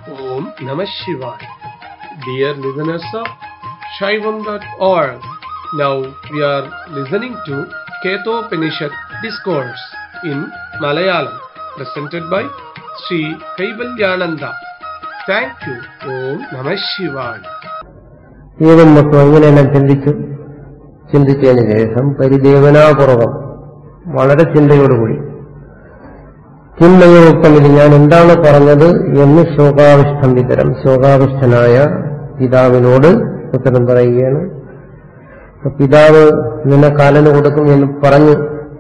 Om Namah Shivaya. Dear listeners of Shaivam.org, now we are listening to Ketopanishad Discourse in Malayalam, presented by Sri Kaivalyananda. Thank you. Om Namah Shivaya. ഏവം മൊത്തം അങ്ങനെയെല്ലാം ചിന്തിച്ചു ചിന്തിച്ചതിന് ശേഷം പരിദേവനാപൂർവം വളരെ ചിന്തയോടുകൂടി ചിന്മയോക്തമില്ല ഞാൻ എന്താണ് പറഞ്ഞത് എന്ന് ശോകാവിഷ്ടം വിതരം ശോകാവിഷ്ടനായ പിതാവിനോട് ഉത്തരം പറയുകയാണ് അപ്പൊ പിതാവ് നിന്നെ കാലന് കൊടുക്കും എന്ന് പറഞ്ഞു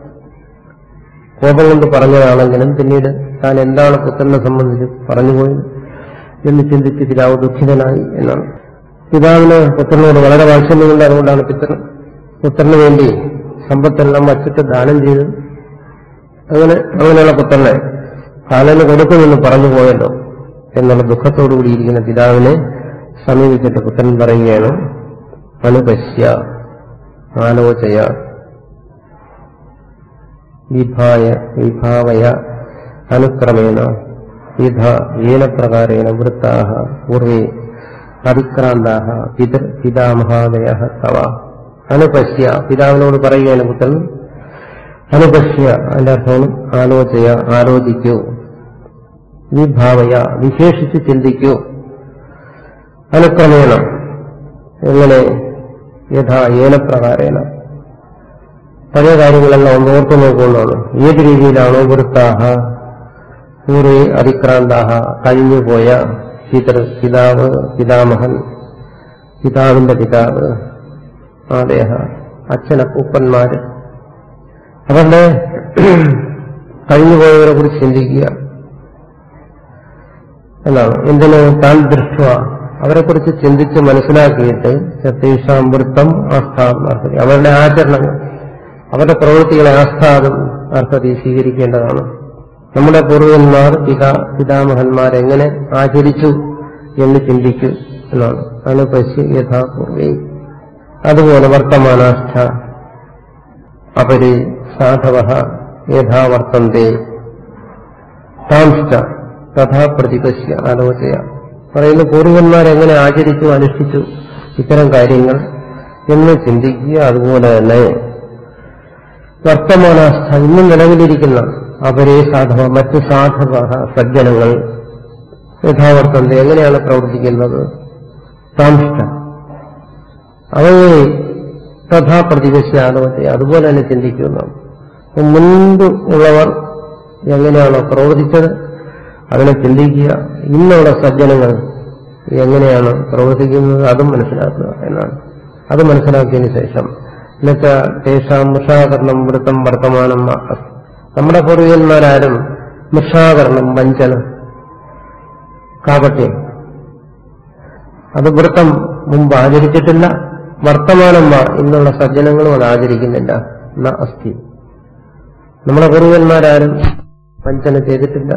കോപം കൊണ്ട് പറഞ്ഞതാണെങ്കിലും പിന്നീട് താൻ എന്താണ് പുത്രനെ സംബന്ധിച്ച് പറഞ്ഞുപോയത് എന്ന് ചിന്തിച്ച് പിതാവ് ദുഃഖിതനായി എന്നാണ് പിതാവിന് പുത്രനോട് വളരെ വാത്സല്യമുണ്ട് അതുകൊണ്ടാണ് പുത്രൻ പുത്രന് വേണ്ടി സമ്പത്തെല്ലാം വച്ചിട്ട് ദാനം ചെയ്തു അങ്ങനെ അങ്ങനെയുള്ള പുത്രനെ കാലന് കൊടുക്കുമെന്ന് പറഞ്ഞു പോയല്ലോ എന്നുള്ള ദുഃഖത്തോടുകൂടി ഇരിക്കുന്ന പിതാവിനെ സമീപിച്ചിട്ട് പുത്രൻ പറയുകയാണ് അനുപശ്യ ആലോചയ വിഭായ വിഭാവയ അനുക്രമേണ വിധ ഏന പ്രകാരേണ വൃത്താഹ പൂർവേ അതിക്രാന്താഹ പിതൃ പിതാമഹാദയ തവ അനുപശ്യ പിതാവിനോട് പറയുകയാണ് പുത്രൻ അനുപശ്യ അതിന്റെ അർത്ഥം ആലോചയ ആലോചിക്കൂ വിഭാവയ വിശേഷിച്ച് ചിന്തിക്കൂ അനുക്രമേണ എങ്ങനെ യഥാ ഏനപ്രകാരേണ പഴയ കാര്യങ്ങളെല്ലാം ഒന്ന് ഓർത്തു നോക്കുകൊണ്ടാണ് ഏത് രീതിയിലാണോ വൃത്താഹ പൂർവേ അതിക്രാന്താഹ കഴിഞ്ഞുപോയ പിതൃ പിതാവ് പിതാമഹൻ പിതാവിന്റെ പിതാവ് ആദേഹ അച്ഛനപ്പൂപ്പന്മാര് അവരുടെ കഴിഞ്ഞുപോയവരെ കുറിച്ച് ചിന്തിക്കുക എന്നാണ് എന്തിന് താൻ ദൃഷ്ട അവരെക്കുറിച്ച് ചിന്തിച്ച് മനസ്സിലാക്കിയിട്ട് സത്യേഷാം വൃത്തം ആസ്ഥാനം അർത്ഥതി അവരുടെ ആചരണങ്ങൾ അവരുടെ പ്രവൃത്തികളെ ആസ്ഥാനം അർത്ഥതി സ്വീകരിക്കേണ്ടതാണ് നമ്മുടെ പൂർവന്മാർ പിതാ പിതാമഹന്മാരെങ്ങനെ ആചരിച്ചു എന്ന് ചിന്തിക്കൂ എന്നാണ് അനുപശ്യ യഥാപൂർവേ അതുപോലെ വർത്തമാനാഷ്ഠ അപരി സാധവ യഥാവർത്തന്തേ താംഷ്ട തഥാ പ്രതിപശ്യ ആലോചയ പറയുന്ന പൂർവന്മാരെങ്ങനെ ആചരിച്ചു അനുഷ്ഠിച്ചു ഇത്തരം കാര്യങ്ങൾ എന്ന് ചിന്തിക്കുക അതുപോലെ തന്നെ വർത്തമാനാസ്ഥ ഇന്നും നിലവിലിരിക്കുന്ന അവരെ സാധവ മറ്റ് സാധവ സജ്ജനങ്ങൾ യഥാവർത്തന്ത എങ്ങനെയാണ് പ്രവർത്തിക്കുന്നത് താംഷ്ട അവയെ തഥാ പ്രതിപശ്യ ആലോചന അതുപോലെ തന്നെ ചിന്തിക്കുന്നു മുൻപ് ഉള്ളവർ എങ്ങനെയാണോ പ്രവർത്തിച്ചത് അതിനെ ചിന്തിക്കുക ഇന്നുള്ള സജ്ജനങ്ങൾ എങ്ങനെയാണ് പ്രവർത്തിക്കുന്നത് അതും മനസ്സിലാക്കുക എന്നാണ് അത് മനസ്സിലാക്കിയതിനു ശേഷം എന്നുവെച്ചാൽ തേഷാം മൃഷാകരണം വൃത്തം വർത്തമാനം നമ്മുടെ പൂർവികന്മാരാരും മൃഷാകരണം വഞ്ചന കാപട്യം അത് വൃത്തം മുമ്പ് ആചരിച്ചിട്ടില്ല വർത്തമാനം ഇന്നുള്ള സജ്ജനങ്ങളും അത് ആചരിക്കുന്നില്ല ന അസ്ഥി നമ്മുടെ പൂർവികന്മാരാരും വഞ്ചന ചെയ്തിട്ടില്ല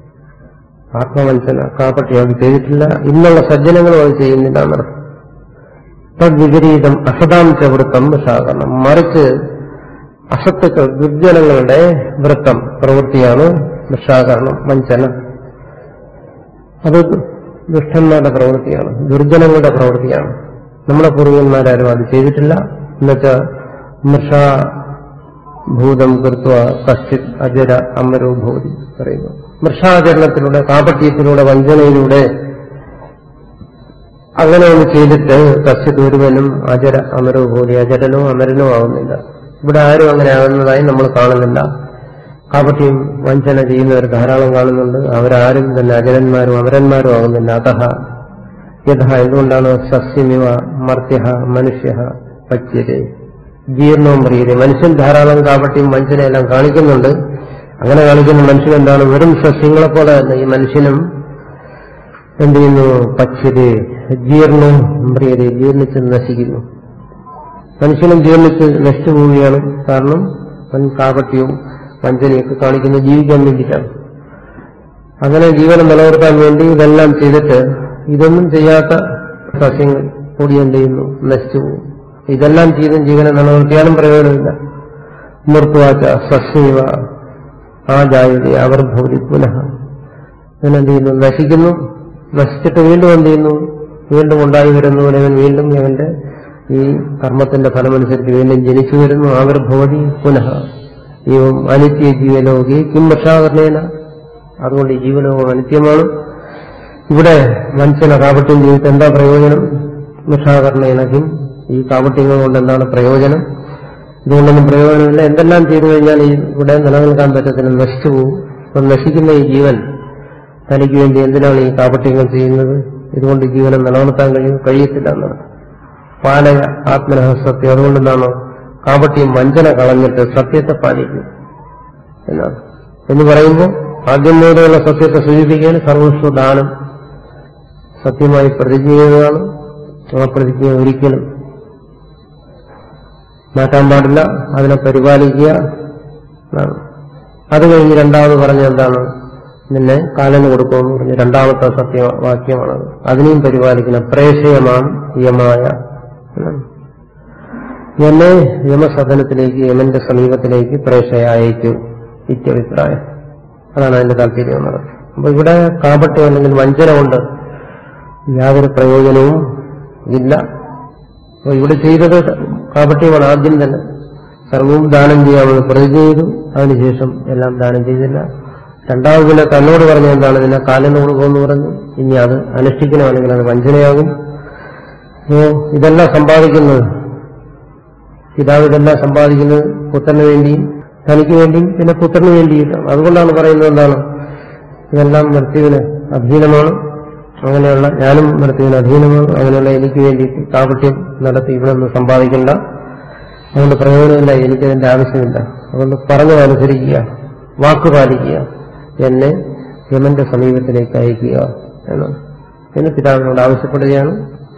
ആത്മവഞ്ചന കാപ്പട്യം അത് ചെയ്തിട്ടില്ല ഇന്നുള്ള സജ്ജനങ്ങളും അത് ചെയ്യുന്നില്ല എന്നർത്ഥം തദ്വിപരീതം അസതാം ചവൃത്തം വിഷാകരണം മറിച്ച് അസത്തുക്കൾ ദുർജനങ്ങളുടെ വൃത്തം പ്രവൃത്തിയാണ് വിഷാകരണം വഞ്ചന അത് ദുഷ്ടന്മാരുടെ പ്രവൃത്തിയാണ് ദുർജനങ്ങളുടെ പ്രവൃത്തിയാണ് നമ്മുടെ പൂർവികന്മാരാരും അത് ചെയ്തിട്ടില്ല എന്നുവെച്ചാൽ മൃഷ ഭൂതം കൃത്വ കശ്ചിത് അജര അമരോ ഭൂതി പറയുന്നു മൃഷാചരണത്തിലൂടെ കാപട്യത്തിലൂടെ വഞ്ചനയിലൂടെ അങ്ങനെ ഒന്ന് ചെയ്തിട്ട് കശ്ചിത് ഒരുവനും അജര അമരോ ഭൂതി അജരനോ അമരനോ ആവുന്നില്ല ഇവിടെ ആരും അങ്ങനെ ആകുന്നതായി നമ്മൾ കാണുന്നില്ല കാപട്യം വഞ്ചന ചെയ്യുന്നവർ ധാരാളം കാണുന്നുണ്ട് അവരാരും തന്നെ അജരന്മാരും അമരന്മാരും ആകുന്നില്ല അതഹ യഥ എന്തുകൊണ്ടാണ് സസ്യമിവ മർത്യ മനുഷ്യ പച്യതേ ജീർണവും പ്രിയതേ മനുഷ്യൻ ധാരാളം കാപട്യം വഞ്ചനയെല്ലാം കാണിക്കുന്നുണ്ട് അങ്ങനെ കാണിക്കുന്ന മനുഷ്യൻ എന്താണ് വെറും സസ്യങ്ങളെ പോലെ തന്നെ ഈ മനുഷ്യനും എന്ത് ചെയ്യുന്നു പച്യതേ ജീർണവും പ്രിയതേ ജീർണിച്ച് നശിക്കുന്നു മനുഷ്യനും ജീർണിച്ച് നശിച്ചു പോവുകയാണ് കാരണം അവൻ കാപട്യവും വഞ്ചനയൊക്കെ കാണിക്കുന്ന ജീവിക്കാൻ വേണ്ടിയിട്ടാണ് അങ്ങനെ ജീവനം നിലനിർത്താൻ വേണ്ടി ഇതെല്ലാം ചെയ്തിട്ട് ഇതൊന്നും ചെയ്യാത്ത സസ്യങ്ങൾ കൂടി എന്ത് ചെയ്യുന്നു നശിച്ചു പോകും ഇതെല്ലാം ചെയ്തും ജീവനെ നിലനിർത്തിയാലും പ്രയോജനമില്ല മൃത്വാച്ച സസ്യവ ആ ജായതി അവർ ഭൂതി പുനഃ ഇതിനെന്ത് ചെയ്യുന്നു നശിക്കുന്നു നശിച്ചിട്ട് വീണ്ടും എന്ത് ചെയ്യുന്നു വീണ്ടും ഉണ്ടായി വരുന്നു ഇവൻ വീണ്ടും ഇവന്റെ ഈ കർമ്മത്തിന്റെ ഫലമനുസരിച്ച് വീണ്ടും ജനിച്ചു വരുന്നു ആവിർഭവതി പുനഃ ഇവം അനിത്യ ജീവലോകി കിം വർഷാകരണേന അതുകൊണ്ട് ഈ ജീവലോകം അനിത്യമാണ് ഇവിടെ വഞ്ചന കാപട്യം ചെയ്തിട്ട് എന്താ പ്രയോജനം നിഷാകരണേന കിം ഈ കാപട്യങ്ങൾ കൊണ്ട് എന്താണ് പ്രയോജനം ഇതുകൊണ്ടൊന്നും പ്രയോജനമില്ല എന്തെല്ലാം ചെയ്തു കഴിഞ്ഞാൽ ഈ ഇവിടെ നിലനിൽക്കാൻ പറ്റത്തില്ല നശിച്ചു പോകും അപ്പം നശിക്കുന്ന ഈ ജീവൻ തനിക്ക് വേണ്ടി എന്തിനാണ് ഈ കാപട്യങ്ങൾ ചെയ്യുന്നത് ഇതുകൊണ്ട് ജീവനെ നിലനിർത്താൻ കഴിയും കഴിയത്തില്ല എന്നാണ് പാലയ ആത്മനഃ സത്യം അതുകൊണ്ട് എന്താണ് കാപട്യം വഞ്ചന കളഞ്ഞിട്ട് സത്യത്തെ പാലിക്കും എന്നാണ് എന്ന് പറയുമ്പോൾ ആദ്യം മുതലുള്ള സത്യത്തെ സൂചിപ്പിക്കാൻ സർവസ്വ ദാനം സത്യമായി പ്രതിജ്ഞ ചെയ്തതാണ് ആ പ്രതിജ്ഞ ഒരിക്കലും മാറ്റാൻ പാടില്ല അതിനെ പരിപാലിക്കുക എന്നാണ് അത് കഴിഞ്ഞ് രണ്ടാമത് പറഞ്ഞ എന്താണ് നിന്നെ കാലന് കൊടുക്കുമെന്ന് പറഞ്ഞ് രണ്ടാമത്തെ സത്യവാക്യമാണത് അതിനെയും പരിപാലിക്കുന്ന പ്രേഷയമാം യമായ എന്നാണ്. എന്നെ യമസദനത്തിലേക്ക് യമന്റെ സമീപത്തിലേക്ക് പ്രേക്ഷയ അയക്കൂ ഇത്യഭിപ്രായം അതാണ് അതിന്റെ താല്പര്യം എന്നത് അപ്പൊ ഇവിടെ കാപട്യം അല്ലെങ്കിൽ വഞ്ചന കൊണ്ട് യാതൊരു പ്രയോജനവും ഇല്ല അപ്പൊ ഇവിടെ ചെയ്തത് കാപട്യമാണ് ആദ്യം തന്നെ സർവവും ദാനം ചെയ്യാമെന്ന് പ്രതിജ്ഞ ചെയ്തു അതിനുശേഷം എല്ലാം ദാനം ചെയ്തില്ല രണ്ടാമത് പിന്നെ തന്നോട് പറഞ്ഞ എന്താണ് നിന്നെ കാലിന് കൊടുക്കുമെന്ന് പറഞ്ഞു ഇനി അത് അനുഷ്ഠിക്കണമെങ്കിൽ അത് വഞ്ചനയാകും അപ്പോ ഇതെല്ലാം സമ്പാദിക്കുന്നത് പിതാവ് ഇതെല്ലാം സമ്പാദിക്കുന്നത് പുത്രന് വേണ്ടിയും തനിക്ക് വേണ്ടിയും പിന്നെ പുത്രന് വേണ്ടിയിട്ടാണ് അതുകൊണ്ടാണ് പറയുന്നത് എന്താണ് ഇതെല്ലാം മൃത്യുവിന് അധീനമാണ് അങ്ങനെയുള്ള ഞാനും മൃത്യുവിന് അധീനമാണ് അങ്ങനെയുള്ള എനിക്ക് വേണ്ടിയിട്ട് കാപട്യം നടത്തി ഇവിടെ നിന്ന് സമ്പാദിക്കണ്ട അതുകൊണ്ട് പ്രയോജനമില്ല എനിക്കതിന്റെ ആവശ്യമില്ല അതുകൊണ്ട് പറഞ്ഞതനുസരിക്കുക വാക്ക് പാലിക്കുക എന്നെ യമന്റെ സമീപത്തിലേക്ക് അയക്കുക എന്ന് എന്ന് പിതാവിനോട് ആവശ്യപ്പെടുകയാണ്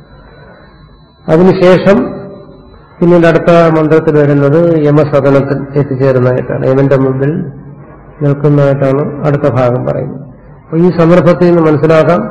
അതിനുശേഷം പിന്നീട് അടുത്ത മന്ത്രത്തിൽ വരുന്നത് യമസദനത്തിൽ എത്തിച്ചേരുന്നതായിട്ടാണ് യമന്റെ മുമ്പിൽ നിൽക്കുന്നതായിട്ടാണ് അടുത്ത ഭാഗം പറയുന്നത് അപ്പൊ ഈ സന്ദർഭത്തിൽ നിന്ന് മനസ്സിലാക്കാം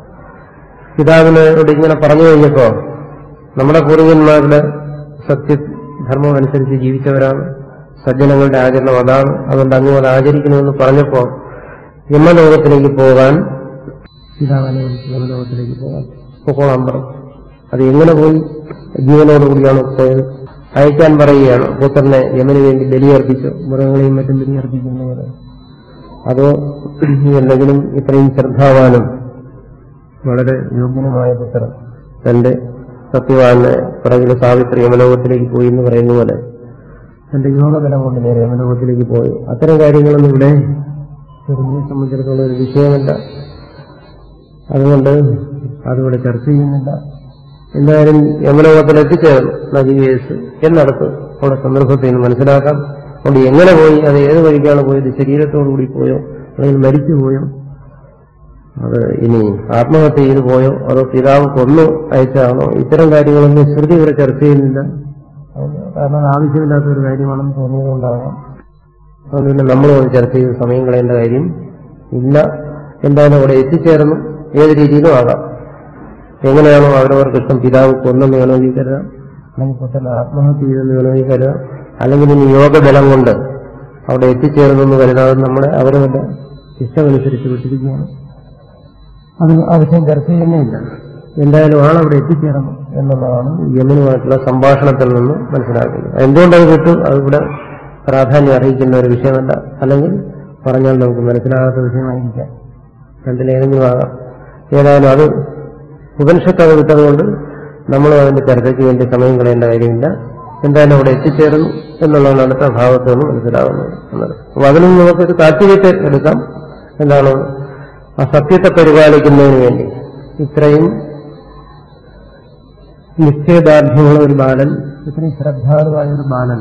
പിതാവിനോട് ഇങ്ങനെ പറഞ്ഞു കഴിഞ്ഞപ്പോ നമ്മുടെ പൂർവികന്മാരുടെ സത്യധർമ്മം അനുസരിച്ച് ജീവിച്ചവരാണ് സജ്ജനങ്ങളുടെ ആചരണം അതാണ് അതുകൊണ്ട് അങ്ങ് അത് ആചരിക്കണമെന്ന് പറഞ്ഞപ്പോ യമലോകത്തിലേക്ക് പോകാൻ പിതാവിനെ വിളിച്ച് യമലോകത്തിലേക്ക് പോകാൻ പൊക്കോളാൻ പറഞ്ഞു അത് എങ്ങനെ പോയി ജീവനോടുകൂടിയാണ് പോയത് അയക്കാൻ പറയുകയാണ് പുത്രനെ യമന് വേണ്ടി ബലിയർപ്പിച്ചു മൃഗങ്ങളെയും മറ്റും ബലിയർപ്പിക്കുന്നു പോലെ അതോ എന്തെങ്കിലും ഇത്രയും ശ്രദ്ധാവാനും വളരെ യോഗ്യനുമായ പുത്രൻ തന്റെ സത്യവാനെ പിറകിൽ സാവിത്രി യമലോകത്തിലേക്ക് പോയി എന്ന് പറയുന്ന പോലെ തന്റെ യോഗബലം കൊണ്ട് നേരെ യമലോകത്തിലേക്ക് പോയി അത്തരം കാര്യങ്ങളൊന്നും ഇവിടെ ചെറുതിനെ സംബന്ധിച്ചിടത്തോളം ഒരു വിഷയമല്ല അതുകൊണ്ട് അതിവിടെ ചർച്ച ചെയ്യുന്നില്ല എന്തായാലും യമലോകത്തിൽ എത്തിച്ചേർന്നു നജിവേസ് എന്നടത്ത് അവിടെ സന്ദർഭത്തിൽ നിന്ന് മനസ്സിലാക്കാം അതുകൊണ്ട് എങ്ങനെ പോയി അത് ഏത് വഴിക്കാണ് പോയത് ശരീരത്തോടുകൂടി പോയോ അല്ലെങ്കിൽ മരിച്ചു പോയോ അത് ഇനി ആത്മഹത്യ ചെയ്തു പോയോ അതോ പിതാവ് കൊന്നു അയച്ചാണോ ഇത്തരം കാര്യങ്ങളൊന്നും ശ്രുതി ഇവിടെ ചർച്ച ചെയ്യുന്നില്ല കാരണം അത് ആവശ്യമില്ലാത്ത ഒരു കാര്യമാണെന്ന് തോന്നിയതുകൊണ്ടാകാം അതുകൊണ്ട് പിന്നെ നമ്മൾ ചർച്ച ചെയ്ത് സമയം കളയേണ്ട കാര്യം ഇല്ല എന്തായാലും അവിടെ എത്തിച്ചേർന്നു ഏത് രീതിയിലും ആകാം എങ്ങനെയാണോ അവരവർക്ക് ഇഷ്ടം പിതാവ് കൊന്നെന്ന് വേണമെങ്കിൽ കരുതാം അല്ലെങ്കിൽ പുത്രൻ ആത്മഹത്യ ചെയ്തെന്ന് വേണമെങ്കിൽ കരുതാം അല്ലെങ്കിൽ ഇനി യോഗബലം കൊണ്ട് അവിടെ എത്തിച്ചേർന്നെന്ന് കരുതാതെ നമ്മളെ അവരവരുടെ ഇഷ്ടമനുസരിച്ച് വിട്ടിരിക്കുകയാണ് അത് ആ വിഷയം ചർച്ച ചെയ്യുന്നില്ല എന്തായാലും ആളവിടെ എത്തിച്ചേർന്നു എന്നുള്ളതാണ് യമനുമായിട്ടുള്ള സംഭാഷണത്തിൽ നിന്ന് മനസ്സിലാക്കുന്നത് എന്തുകൊണ്ടത് കിട്ടും അതിവിടെ പ്രാധാന്യം അറിയിക്കുന്ന ഒരു വിഷയമല്ല അല്ലെങ്കിൽ പറഞ്ഞാൽ നമുക്ക് മനസ്സിലാകാത്ത വിഷയമായിരിക്കാം രണ്ടിലേതെങ്കിലും ആകാം ഏതായാലും അത് ഉപനിഷത്ത് അത് വിട്ടതുകൊണ്ട് നമ്മളും അതിന്റെ ചർച്ചയ്ക്ക് വേണ്ടി സമയം കളയേണ്ട കാര്യമില്ല എന്തായാലും അവിടെ എത്തിച്ചേർന്നു എന്നുള്ളതാണ് അടുത്ത ഭാഗത്ത് നിന്ന് മനസ്സിലാകുന്നത് എന്നത് അപ്പൊ അതിനും നമുക്കൊരു താല്പര്യത്തെ എടുക്കാം എന്താണ് ആ സത്യത്തെ പരിപാലിക്കുന്നതിന് വേണ്ടി ഇത്രയും നിശ്ചയദാർഢ്യമുള്ള ഒരു ബാലൻ ഇത്രയും ശ്രദ്ധാലുവായ ഒരു ബാലൻ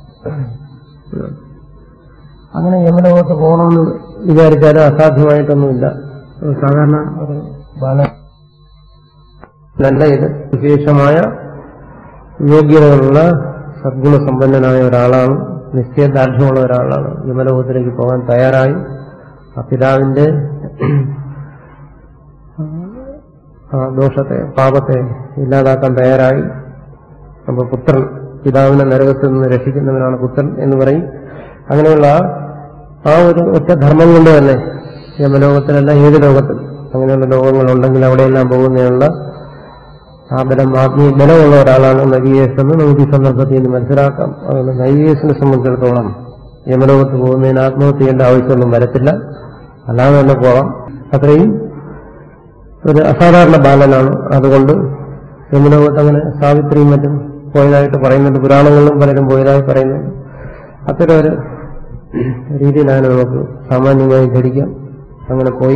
അങ്ങനെ യമലോകത്ത് പോകണമെന്ന് വിചാരിച്ചാലും അസാധ്യമായിട്ടൊന്നുമില്ല സാധാരണ ഒരു ബാലൻ നല്ല ഇത് വിശേഷമായ യോഗ്യതകളുള്ള സദ്ഗുണസമ്പന്നനായ ഒരാളാണ് നിശ്ചയദാർഢ്യമുള്ള ഒരാളാണ് യമലോകത്തിലേക്ക് പോകാൻ തയ്യാറായി ആ പിതാവിന്റെ ആ ദോഷത്തെ പാപത്തെ ഇല്ലാതാക്കാൻ തയ്യാറായി അപ്പൊ പുത്രൻ പിതാവിനെ നരകത്തിൽ നിന്ന് രക്ഷിക്കുന്നവനാണ് പുത്രൻ എന്ന് പറയും അങ്ങനെയുള്ള ആ ഒരു ഒറ്റ ധർമ്മം കൊണ്ട് തന്നെ യമലോകത്തിലല്ല ഏത് ലോകത്തിൽ അങ്ങനെയുള്ള ലോകങ്ങളുണ്ടെങ്കിൽ അവിടെയെല്ലാം പോകുന്നതിനുള്ള ആ ബലം ആത്മീയ ബലമുള്ള ഒരാളാണ് നവീയേസ് എന്ന് നമുക്ക് ഈ സന്ദർഭത്തിൽ നിന്ന് മനസ്സിലാക്കാം അതുകൊണ്ട് നവീയേസിനെ സംബന്ധിച്ചിടത്തോളം യമലോകത്ത് പോകുന്നതിന് ആത്മഹത്യ ചെയ്യേണ്ട ആവശ്യമൊന്നും വരത്തില്ല അല്ലാതെ തന്നെ പോകാം അത്രയും ഒരു അസാധാരണ ബാലനാണ് അതുകൊണ്ട് യമലോകത്ത് അങ്ങനെ സാവിത്രിയും മറ്റും പോയതായിട്ട് പറയുന്നുണ്ട് പുരാണങ്ങളിലും പലരും പോയതായി പറയുന്നുണ്ട് അത്തരം ഒരു രീതിയിലാണ് നമുക്ക് സാമാന്യമായി ധരിക്കാം അങ്ങനെ പോയി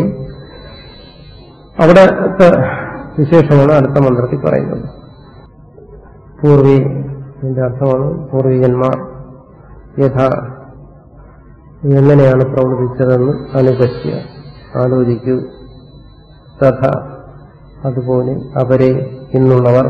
അവിടത്തെ വിശേഷമാണ് അടുത്ത മന്ത്രത്തിൽ പറയുന്നത് പൂർവീ ഇതിന്റെ അർത്ഥമാണ് പൂർവികന്മാർ യഥാ എങ്ങനെയാണ് പ്രവർത്തിച്ചതെന്ന് അനുപശ്യ ആലോചിക്കൂ തഥ അതുപോലെ അവരെ ഇന്നുള്ളവർ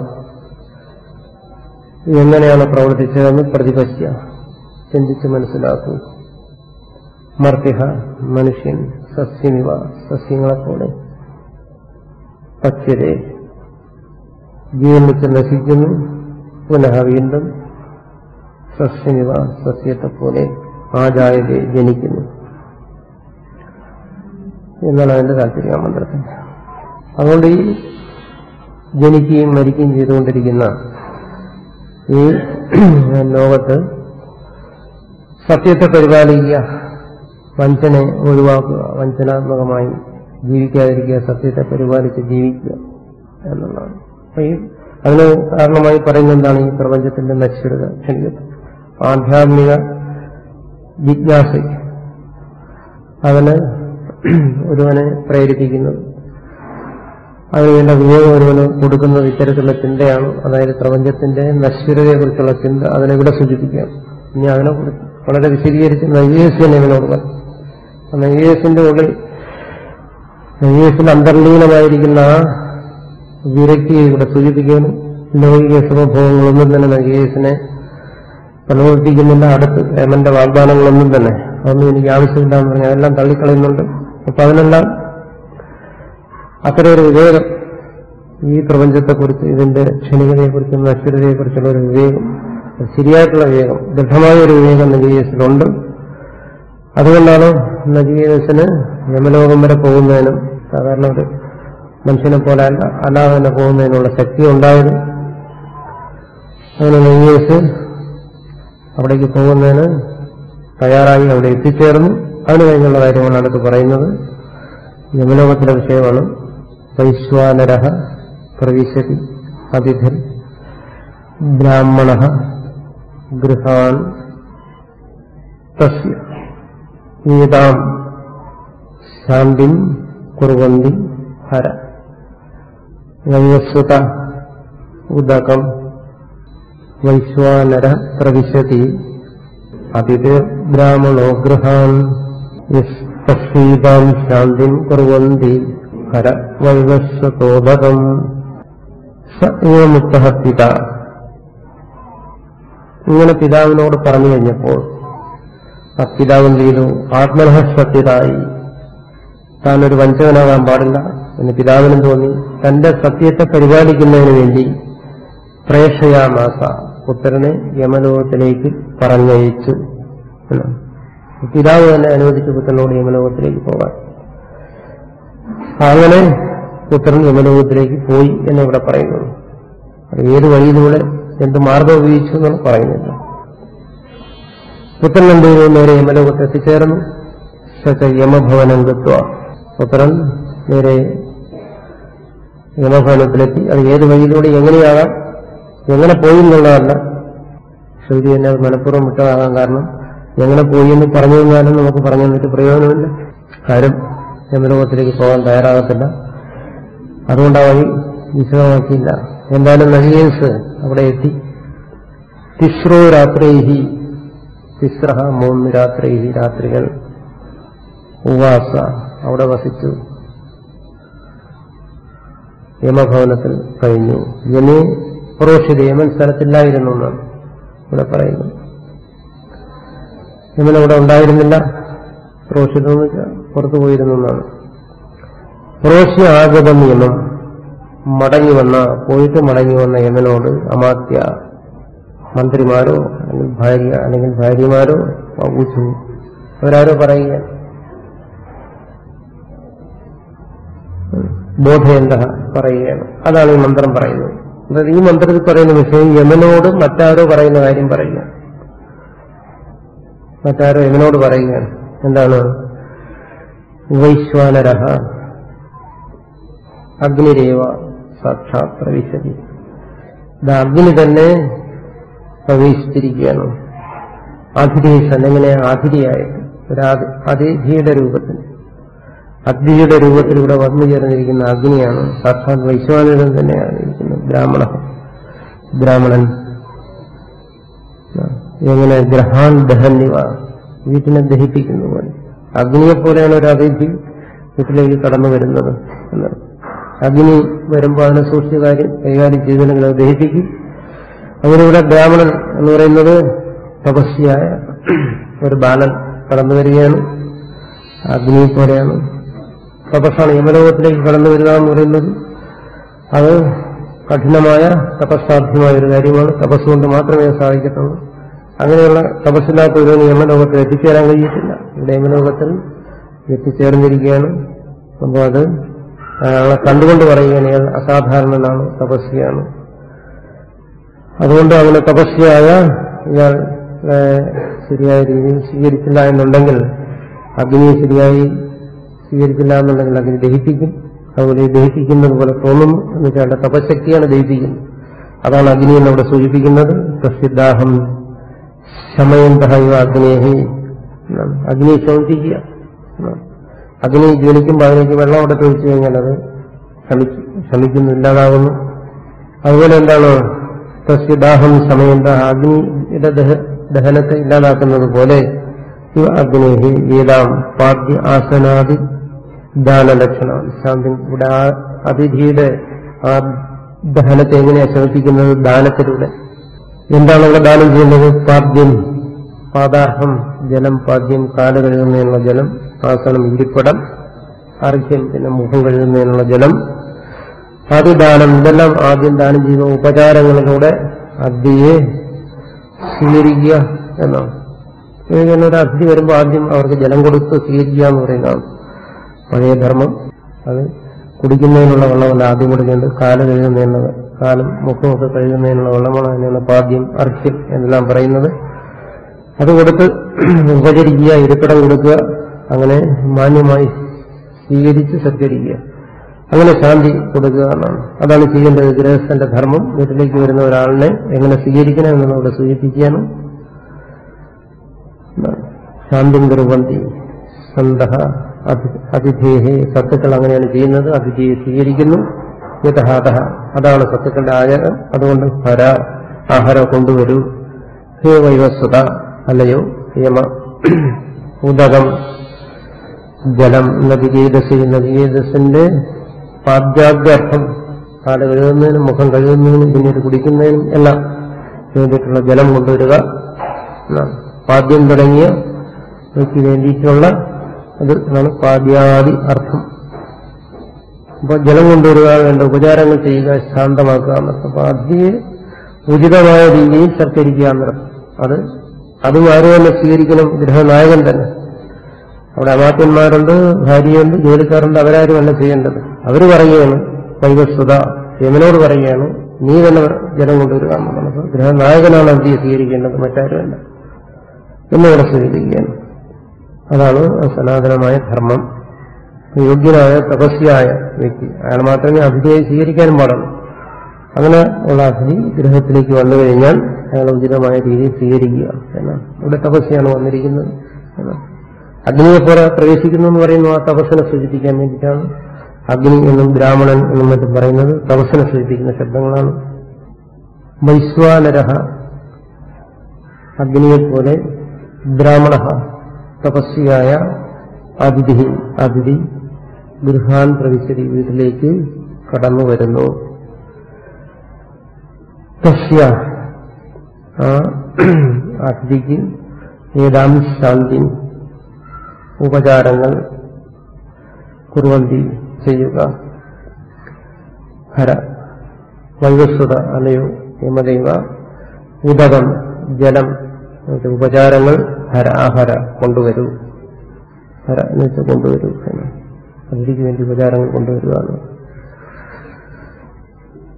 എങ്ങനെയാണ് പ്രവർത്തിച്ചതെന്ന് പ്രതിപശ്യ ചിന്തിച്ച് മനസ്സിലാക്കൂ മർത്തിഹ മനുഷ്യൻ സസ്യമിവ സസ്യങ്ങളെപ്പോലെ പച്യരെ ജീവൻ വെച്ച് നശിക്കുന്നു പുനഃ വീണ്ടും സസ്യമിവ സസ്യത്തെപ്പോലെ ആജായതെ ജനിക്കുന്നു എന്നാണ് അതിന്റെ താല്പര്യം ആ മന്ത്രത്തിൽ അതുകൊണ്ട് ഈ ജനിക്കുകയും മരിക്കുകയും ചെയ്തുകൊണ്ടിരിക്കുന്ന ഈ ലോകത്ത് സത്യത്തെ പരിപാലിക്കുക വഞ്ചനെ ഒഴിവാക്കുക വഞ്ചനാത്മകമായി ജീവിക്കാതിരിക്കുക സത്യത്തെ പരിപാലിച്ച് ജീവിക്കുക എന്നുള്ളതാണ് അപ്പൊ ഈ അതിന് കാരണമായി പറയുന്ന എന്താണ് ഈ പ്രപഞ്ചത്തിന്റെ നശ്വരത ക്ഷണികത ആധ്യാത്മിക ജിജ്ഞാസ അതിന് ഒരുവനെ പ്രേരിപ്പിക്കുന്നത് അതിനുവേണ്ട വിവേകം ഒരുവന് കൊടുക്കുന്നത് ഇത്തരത്തിലുള്ള ചിന്തയാണ് അതായത് പ്രപഞ്ചത്തിന്റെ നശ്വരതയെക്കുറിച്ചുള്ള ചിന്ത അതിനെവിടെ സൂചിപ്പിക്കാം ഇനി അതിനെ വളരെ വിശദീകരിച്ച് നൈവേസ് തന്നെ ഇവനോട് പറഞ്ഞു നൈവേസിന്റെ ഉള്ളിൽ നൈവേസിൽ അന്തർലീനമായിരിക്കുന്ന ആ വിരക്തിയെ ഇവിടെ സൂചിപ്പിക്കാനും ലൗകിക സുഖഭോഗങ്ങളൊന്നും തന്നെ നൈവേസിനെ പ്രലോഭിപ്പിക്കുന്നില്ല അടുത്ത് ഏമന്റെ വാഗ്ദാനങ്ങളൊന്നും തന്നെ അതൊന്നും എനിക്ക് ആവശ്യമില്ല എന്ന് പറഞ്ഞാൽ അതെല്ലാം തള്ളിക്കളയുന്നുണ്ട് അപ്പൊ അതിനെല്ലാം അത്തരം ഒരു വിവേകം ഈ പ്രപഞ്ചത്തെക്കുറിച്ച് ഇതിന്റെ ക്ഷണികതയെക്കുറിച്ചും നശ്വരതയെക്കുറിച്ചുള്ള ഒരു വിവേകം ഒരു ശരിയായിട്ടുള്ള വിവേകം ദൃഢമായ ഒരു വിവേകം നജീവസിലുണ്ട് അതുകൊണ്ടാണ് നജീവസിന് യമലോകം വരെ പോകുന്നതിനും സാധാരണ ഒരു മനുഷ്യനെ പോലെ അല്ല അല്ലാതെ തന്നെ പോകുന്നതിനുള്ള ശക്തി ഉണ്ടായത് അങ്ങനെ നജീവസ് അവിടേക്ക് പോകുന്നതിന് തയ്യാറായി അവിടെ എത്തിച്ചേർന്നു അതിനു കഴിഞ്ഞുള്ള കാര്യമാണ് അടുത്ത് പറയുന്നത് യമലോകത്തിലെ വിഷയമാണ് വൈശ്വാനര പ്രവിശതി അതിഥിർ ബ്രാഹ്മണ ഗൃഹാൻ തസ്യ ഏതാം ശാന്തിം കുറുവന്തി ഹര വൈവസ്വത ഉദകം വൈശ്വാനര പ്രവിശതി അതിഥിർ ബ്രാഹ്മണോ ഗൃഹാൻ തസ്യീതാം ശാന്തിം കുറുവന്തി ഹര വൈവസ്വതോദകം സ ഏവ മുക്ത പിത ഇങ്ങനെ പിതാവിനോട് പറഞ്ഞു കഴിഞ്ഞപ്പോൾ ആ പിതാവ് എന്ത് ചെയ്തു ആത്മനഃ സത്യതായി താൻ ഒരു വഞ്ചകനാകാൻ പാടില്ല എന്ന് പിതാവിനും തോന്നി തന്റെ സത്യത്തെ പരിപാലിക്കുന്നതിന് വേണ്ടി പ്രേക്ഷയാമാസ പുത്രനെ യമലോകത്തിലേക്ക് പറഞ്ഞയച്ചു എന്നാണ്. പിതാവ് തന്നെ അനുവദിച്ചു പുത്രനോട് യമലോകത്തിലേക്ക് പോകാൻ അങ്ങനെ പുത്രൻ യമലോകത്തിലേക്ക് പോയി എന്നിവിടെ പറയുന്നു അത് ഏത് വഴിയിലൂടെ എന്ത് മാർഗം ഉപയോഗിച്ചു എന്നാണ് പറയുന്നില്ല പുത്രൻ എന്ത് ചെയ്തു നേരെ യമലോകത്ത് എത്തിച്ചേർന്നു സച്ച യമഭവനം കൃത്വ പുത്രൻ നേരെ യമഭവനത്തിലെത്തി അത് ഏത് വഴിയിലൂടെ എങ്ങനെയാകാം എങ്ങനെ പോയി എന്നുള്ളതല്ല ശ്രുതി തന്നെ അത് മനഃപൂർവ്വം വിട്ടതാകാൻ കാരണം എങ്ങനെ പോയി എന്ന് പറഞ്ഞു കഴിഞ്ഞാലും നമുക്ക് പറഞ്ഞു തന്നിട്ട് പ്രയോജനമില്ല ആരും യമലോകത്തിലേക്ക് പോകാൻ തയ്യാറാകത്തില്ല അതുകൊണ്ട് ആ വഴി വിശദമാക്കിയില്ല എന്തായാലും നഹീസ് അവിടെ എത്തി തിസ്രോ രാത്രൈഹി തിസ്രഹ മൂന്ന് രാത്രൈഹി രാത്രികൾ ഉവാസ അവിടെ വസിച്ചു യമഭവനത്തിൽ കഴിഞ്ഞു യമേ പുരോഷിത യമൻ സ്ഥലത്തില്ലായിരുന്നു എന്നാണ് ഇവിടെ പറയുന്നത് യമൻ അവിടെ ഉണ്ടായിരുന്നില്ല പുരോഷിതം എന്ന് വെച്ചാൽ പുറത്തു പോയിരുന്നു എന്നാണ് പുരോഷ്യ ആഗത നിയമം മടങ്ങി വന്ന പോയിട്ട് മടങ്ങി വന്ന യമനോട് അമാത്യ മന്ത്രിമാരോ അല്ലെങ്കിൽ ഭാര്യ അല്ലെങ്കിൽ ഭാര്യമാരോ വകുച്ചു അവരാരോ പറയുക ബോധയന്ത പറയുകയാണ് അതാണ് ഈ മന്ത്രം പറയുന്നത് അതായത് ഈ മന്ത്രത്തിൽ പറയുന്ന വിഷയം യമനോട് മറ്റാരോ പറയുന്ന കാര്യം പറയുക മറ്റാരോ യമനോട് പറയുകയാണ് എന്താണ് വൈശ്വാനരഹ അഗ്നിരേവ സാക്ഷാത് പ്രവിശതി ഇത് അഗ്നി തന്നെ പ്രവേശിച്ചിരിക്കുകയാണ് ആതിഥേശൻ എങ്ങനെ ആതിഥിയായിട്ട് ഒരു ആതി- അതിഥിയുടെ രൂപത്തിൽ അഗ്നിയുടെ രൂപത്തിലൂടെ വന്നു ചേർന്നിരിക്കുന്ന അഗ്നിയാണ് സാക്ഷാത് വൈശ്വാനരൻ തന്നെയാണ് ഇരിക്കുന്നത് ബ്രാഹ്മണ ബ്രാഹ്മണൻ എങ്ങനെ ഗ്രഹാൻ ദഹന്നിവ വീട്ടിനെ ദഹിപ്പിക്കുന്നു പോലെ അഗ്നിയെ പോലെയാണ് ഒരു അതിഥി വീട്ടിലേക്ക് കടന്നു വരുന്നത് എന്നത് അഗ്നി വരുമ്പോൾ അതിനെ സൂക്ഷിച്ച കാര്യം കൈകാര്യം ചെയ്തില്ലെങ്കിൽ അത് ദഹിപ്പിക്കും അതിലൂടെ ബ്രാഹ്മണൻ എന്ന് പറയുന്നത് തപസ്യായ ഒരു ബാലൻ കടന്നു വരികയാണ് അഗ്നിയെ പോലെയാണ് തപസ്സാണ് യമലോകത്തിലേക്ക് കടന്നു വരിക എന്ന് പറയുന്നത് അത് കഠിനമായ തപസ്സാധ്യമായ ഒരു കാര്യമാണ് തപസ്സുകൊണ്ട് മാത്രമേ അത് സാധിക്കത്തുള്ളൂ അങ്ങനെയുള്ള തപസ്സില്ലാത്ത ഒരു യമലോകത്തിൽ എത്തിച്ചേരാൻ കഴിയത്തില്ല ഇവിടെ യമലോകത്തിൽ എത്തിച്ചേർന്നിരിക്കുകയാണ് അപ്പോൾ അത് അയാളെ കണ്ടുകൊണ്ട് പറയുകയാണ് ഇയാൾ അസാധാരണനാണ് തപസ്യാണ് അതുകൊണ്ട് അങ്ങനെ തപസ്യായ ഇയാൾ ഏഹ്, ശരിയായ രീതിയിൽ സ്വീകരിച്ചില്ല എന്നുണ്ടെങ്കിൽ അഗ്നിയെ ശരിയായി സ്വീകരിച്ചില്ല എന്നുണ്ടെങ്കിൽ അഗ്നി ദഹിപ്പിക്കും അതുപോലെ ഈ ദഹിപ്പിക്കുന്നത് പോലെ തോന്നുന്നു എന്ന് വെച്ചാൽ അവന്റെ തപശക്തിയാണ് ദഹിപ്പിക്കുന്നത് അതാണ് അഗ്നി എന്നവിടെ സൂചിപ്പിക്കുന്നത് പ്രസിദ്ധാഹം ശമയന്തഹ ഇവ അഗ്നേഹി എന്നാണ്. അഗ്നിയെ ശമിപ്പിക്കുക എന്നാണ്. അഗ്നി ജ്വലിക്കുമ്പോൾ അതിലേക്ക് വെള്ളം അവിടെ ഒഴിച്ചു കഴിഞ്ഞാൽ അത് ശമിക്കും ശമിക്കുന്നു ഇല്ലാതാകുന്നു അതുപോലെ എന്താണ് തസ്യദാഹം സമയന്ത അഗ്നിയുടെ ദഹ- ദഹനത്തെ ഇല്ലാതാക്കുന്നത് പോലെ ഇവ അഗ്നേഹി ഏതാം പാദ്യ ആസനാദി ദാനലക്ഷണം ശാന്തി ഇവിടെ ആ അതിഥിയുടെ ആ ദഹനത്തെ എങ്ങനെയാണ് ശമിപ്പിക്കുന്നത് ദാനത്തിലൂടെ എന്താണ് ഇവിടെ ദാനം ചെയ്യുന്നത് പാദ്യം പാദാർഹം ജലം പാദ്യം കാല് കഴുകുന്നതിനുള്ള ജലം ആസനം ഇരിപ്പിടം അർഘ്യം പിന്നെ മുഖം കഴുകുന്നതിനുള്ള ജലം അതിദാനം ഇതെല്ലാം ആദ്യം ദാനം ചെയ്യുന്ന ഉപചാരങ്ങളിലൂടെ അഗ്നിയെ സ്വീകരിക്കുക എന്നാണ് ഇങ്ങനെ ഒരു അതിഥി വരുമ്പോൾ ആദ്യം അവർക്ക് ജലം കൊടുത്ത് സ്വീകരിക്കുക എന്ന് പറയുന്നതാണ് പഴയ ധർമ്മം അത് കുടിക്കുന്നതിനുള്ള വെള്ളമല്ല ആദ്യം കൊടുക്കേണ്ടത് കാല് കഴുകുന്നതിനുള്ള കാലും മുഖമൊക്കെ കഴുകുന്നതിനുള്ള വെള്ളമാണ് അതിനുള്ള പാദ്യം അർഘ്യം എന്നെല്ലാം പറയുന്നത് അത് കൊടുത്ത് ഉപചരിക്കുക ഇരിപ്പിടം കൊടുക്കുക അങ്ങനെ മാന്യമായി സ്വീകരിച്ച് സത്കരിക്കുക അങ്ങനെ ശാന്തി കൊടുക്കുക എന്നാണ് അതാണ് ചെയ്യേണ്ടത് ഗൃഹസ്ഥന്റെ ധർമ്മം വീട്ടിലേക്ക് വരുന്ന ഒരാളിനെ എങ്ങനെ സ്വീകരിക്കണം എന്ന് അവിടെ സൂചിപ്പിക്കുകയാണ് ശാന്തിം കുറുവന്തി സന്തഹ അതിഥേഹേ സത്തുക്കൾ അങ്ങനെയാണ് ചെയ്യുന്നത് അതിഥിയെ സ്വീകരിക്കുന്നു യഥഹാത അതാണ് സത്തുക്കളുടെ ആചാരം അതുകൊണ്ട് ഹര ആഹാരം കൊണ്ടുവരൂ ഹേ വൈവസ്വത അല്ലയോ യമ ഉദകം ജലം നദികേതസ് നദികേതസിന്റെ പാദ്യാദ്യർത്ഥം കാല് കഴുകുന്നതിനും മുഖം കഴുകുന്നതിനും പിന്നീട് കുടിക്കുന്നതിനും എല്ലാം വേണ്ടിയിട്ടുള്ള ജലം കൊണ്ടുവരിക എന്നാണ്. പാദ്യം തുടങ്ങിയ വ്യക്തി വേണ്ടിയിട്ടുള്ള അത് ആണ് പാദ്യാദി അർത്ഥം അപ്പൊ ജലം കൊണ്ടുവരിക വേണ്ട ഉപചാരങ്ങൾ ചെയ്യുക ശാന്തമാക്കുക എന്നർത്ഥം അപ്പൊ അതിയെ ഉചിതമായ രീതിയിൽ സൽക്കരിക്കുക എന്നർത്ഥം അത് അതും ആരും തന്നെ സ്വീകരിക്കണം ഗൃഹനായകൻ തന്നെ അവിടെ അമാത്യന്മാരുണ്ട് ഭാര്യയുണ്ട് ജോലിക്കാരുണ്ട് അവരാരുമല്ല ചെയ്യേണ്ടത് അവർ പറയുകയാണ് വൈവസ്വത യമനോട് പറയുകയാണ് നീ തന്നെ ജലം കൊണ്ടുവരിക എന്നുള്ളത് അപ്പൊ ഗൃഹനായകനാണ് അതിയെ സ്വീകരിക്കേണ്ടത് മറ്റാരുമല്ല എന്നിവിടെ സ്വീകരിക്കുകയാണ് അതാണ് സനാതനമായ ധർമ്മം യോഗ്യനായ തപസ്യായ വ്യക്തി അയാൾ മാത്രമേ അതിഥിയെ സ്വീകരിക്കാനും പാടുള്ളൂ അങ്ങനെ ഉള്ള അതിഥി ഗൃഹത്തിലേക്ക് വന്നു കഴിഞ്ഞാൽ അയാൾ ഉചിതമായ രീതിയിൽ സ്വീകരിക്കുക എന്നാണ് ഇവിടെ തപസ്യാണ് വന്നിരിക്കുന്നത് എന്നാണ് അഗ്നിയെ പോലെ പ്രവേശിക്കുന്നു എന്ന് പറയുന്നു ആ തപസ്സിനെ സൂചിപ്പിക്കാൻ വേണ്ടിയിട്ടാണ് അഗ്നി എന്നും ബ്രാഹ്മണൻ എന്നും മറ്റും പറയുന്നത് തപസ്സിനെ സൂചിപ്പിക്കുന്ന ശബ്ദങ്ങളാണ് വൈശ്വാനരഹ അഗ്നിയെപ്പോലെ ബ്രാഹ്മണ തപസ്വിയായ അതിഥി അതിഥി ഗൃഹാൻ പ്രവിശതി വീട്ടിലേക്ക് കടന്നു വരുന്നു തസ്യ ആ അതിഥിക്ക് ഏതാം ശാന്തി ഉപചാരങ്ങൾ കുറുവന്തി ചെയ്യുക ഹര വൈവസ്വത അല്ലയോ യമദൈവ ഉദകം ജലം മറ്റ് ഉപചാരങ്ങൾ ഹര ആഹര കൊണ്ടുവരൂ ഹര എന്ന് വെച്ചാൽ കൊണ്ടുവരൂ എന്ന് അതിലേക്ക് വേണ്ടി ഉപചാരങ്ങൾ കൊണ്ടുവരിക എന്ന്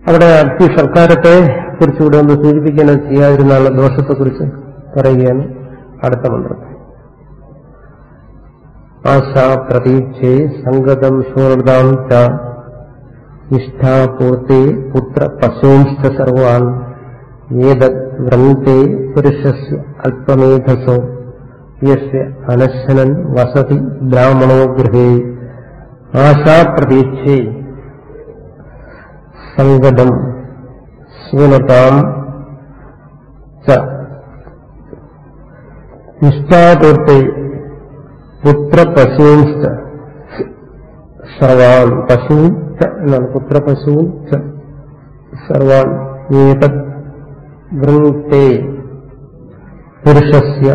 അവിടെ അത്തി സർക്കാരത്തെ കുറിച്ചുകൂടെ ഒന്ന് സൂചിപ്പിക്കാൻ ചെയ്യാതിരുന്നുള്ള ദോഷത്തെക്കുറിച്ച് പറയുകയാണ് അടുത്ത മന്ത്രം ആശാ പ്രതീക്ഷേ സംഗതം ശൂർദാം ച ഇഷ്ടാപൂർത്തെ പുത്ര പശൂംശ്ച സർവാൻ ഏതത് വൃന്ദേ പുരുഷസ്യ അല്പമേധസോ യസ്യ അനശ്വനൻ വസതി ബ്രാഹ്മണോ ഗൃഹേ ആശാപ്രതീക്ഷേ സംഗതം ശൂനതാം ച ഇഷ്ടാപൂർത്തെ പുത്രപശൂംശ്ച സർവാൻ പശൂൻ ച എന്നാണ് പുത്രപശൂൻ ച സർവാൻ ഏതത് വൃത്തെ പുരുഷസ്യ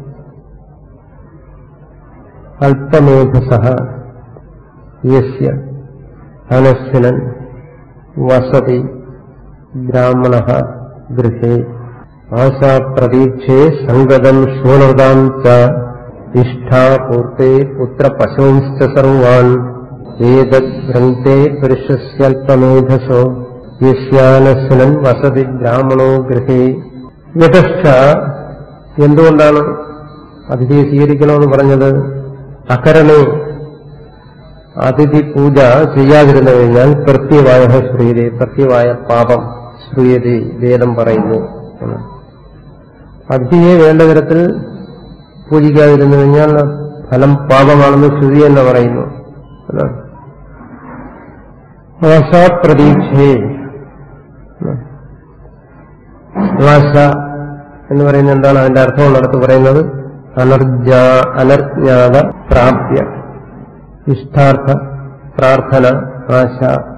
അല്പമേധസ യസ്യ അനശ്വനൻ വസതി ബ്രാഹ്മണ ഗൃഹേ ആശാപ്രതീക്ഷേ സംഗതം ശൂനതാം ച ഇഷ്ടാപൂർത്തെ പുത്രപശൂംശ്ച സർവാൻ ഏതഗ്രന്ഥേ പുരുഷസ്യൽപമേധസോ യസ്യാനശ്വനൻ വസതി ബ്രാഹ്മണോ ഗൃഹേ യഥസ്ഥ എന്തുകൊണ്ടാണ് അതിഥിയെ സ്വീകരിക്കണമെന്ന് പറഞ്ഞത് അകരണേ അതിഥി പൂജ ചെയ്യാതിരുന്നു കഴിഞ്ഞാൽ പ്രത്യവായ ശ്രീയതേ പ്രത്യവായ പാപം ശ്രീയതേ വേദം പറയുന്നു എന്ന്. അതിഥിയെ വേണ്ട തരത്തിൽ പൂജിക്കാതിരുന്നു കഴിഞ്ഞാൽ ഫലം പാപമാണെന്ന് ശ്രുതി എന്ന് പറയുന്നു എന്നാണ്. ആശാപ്രതീക്ഷേ ആശ എന്ന് പറയുന്നത് എന്താണ് അതിന്റെ അർത്ഥം ഉള്ളിടത്ത് പറയുന്നത് അനർജാ അനർജ്ഞാത പ്രാപ്യ ഇഷ്ടാർത്ഥ പ്രാർത്ഥന ആശ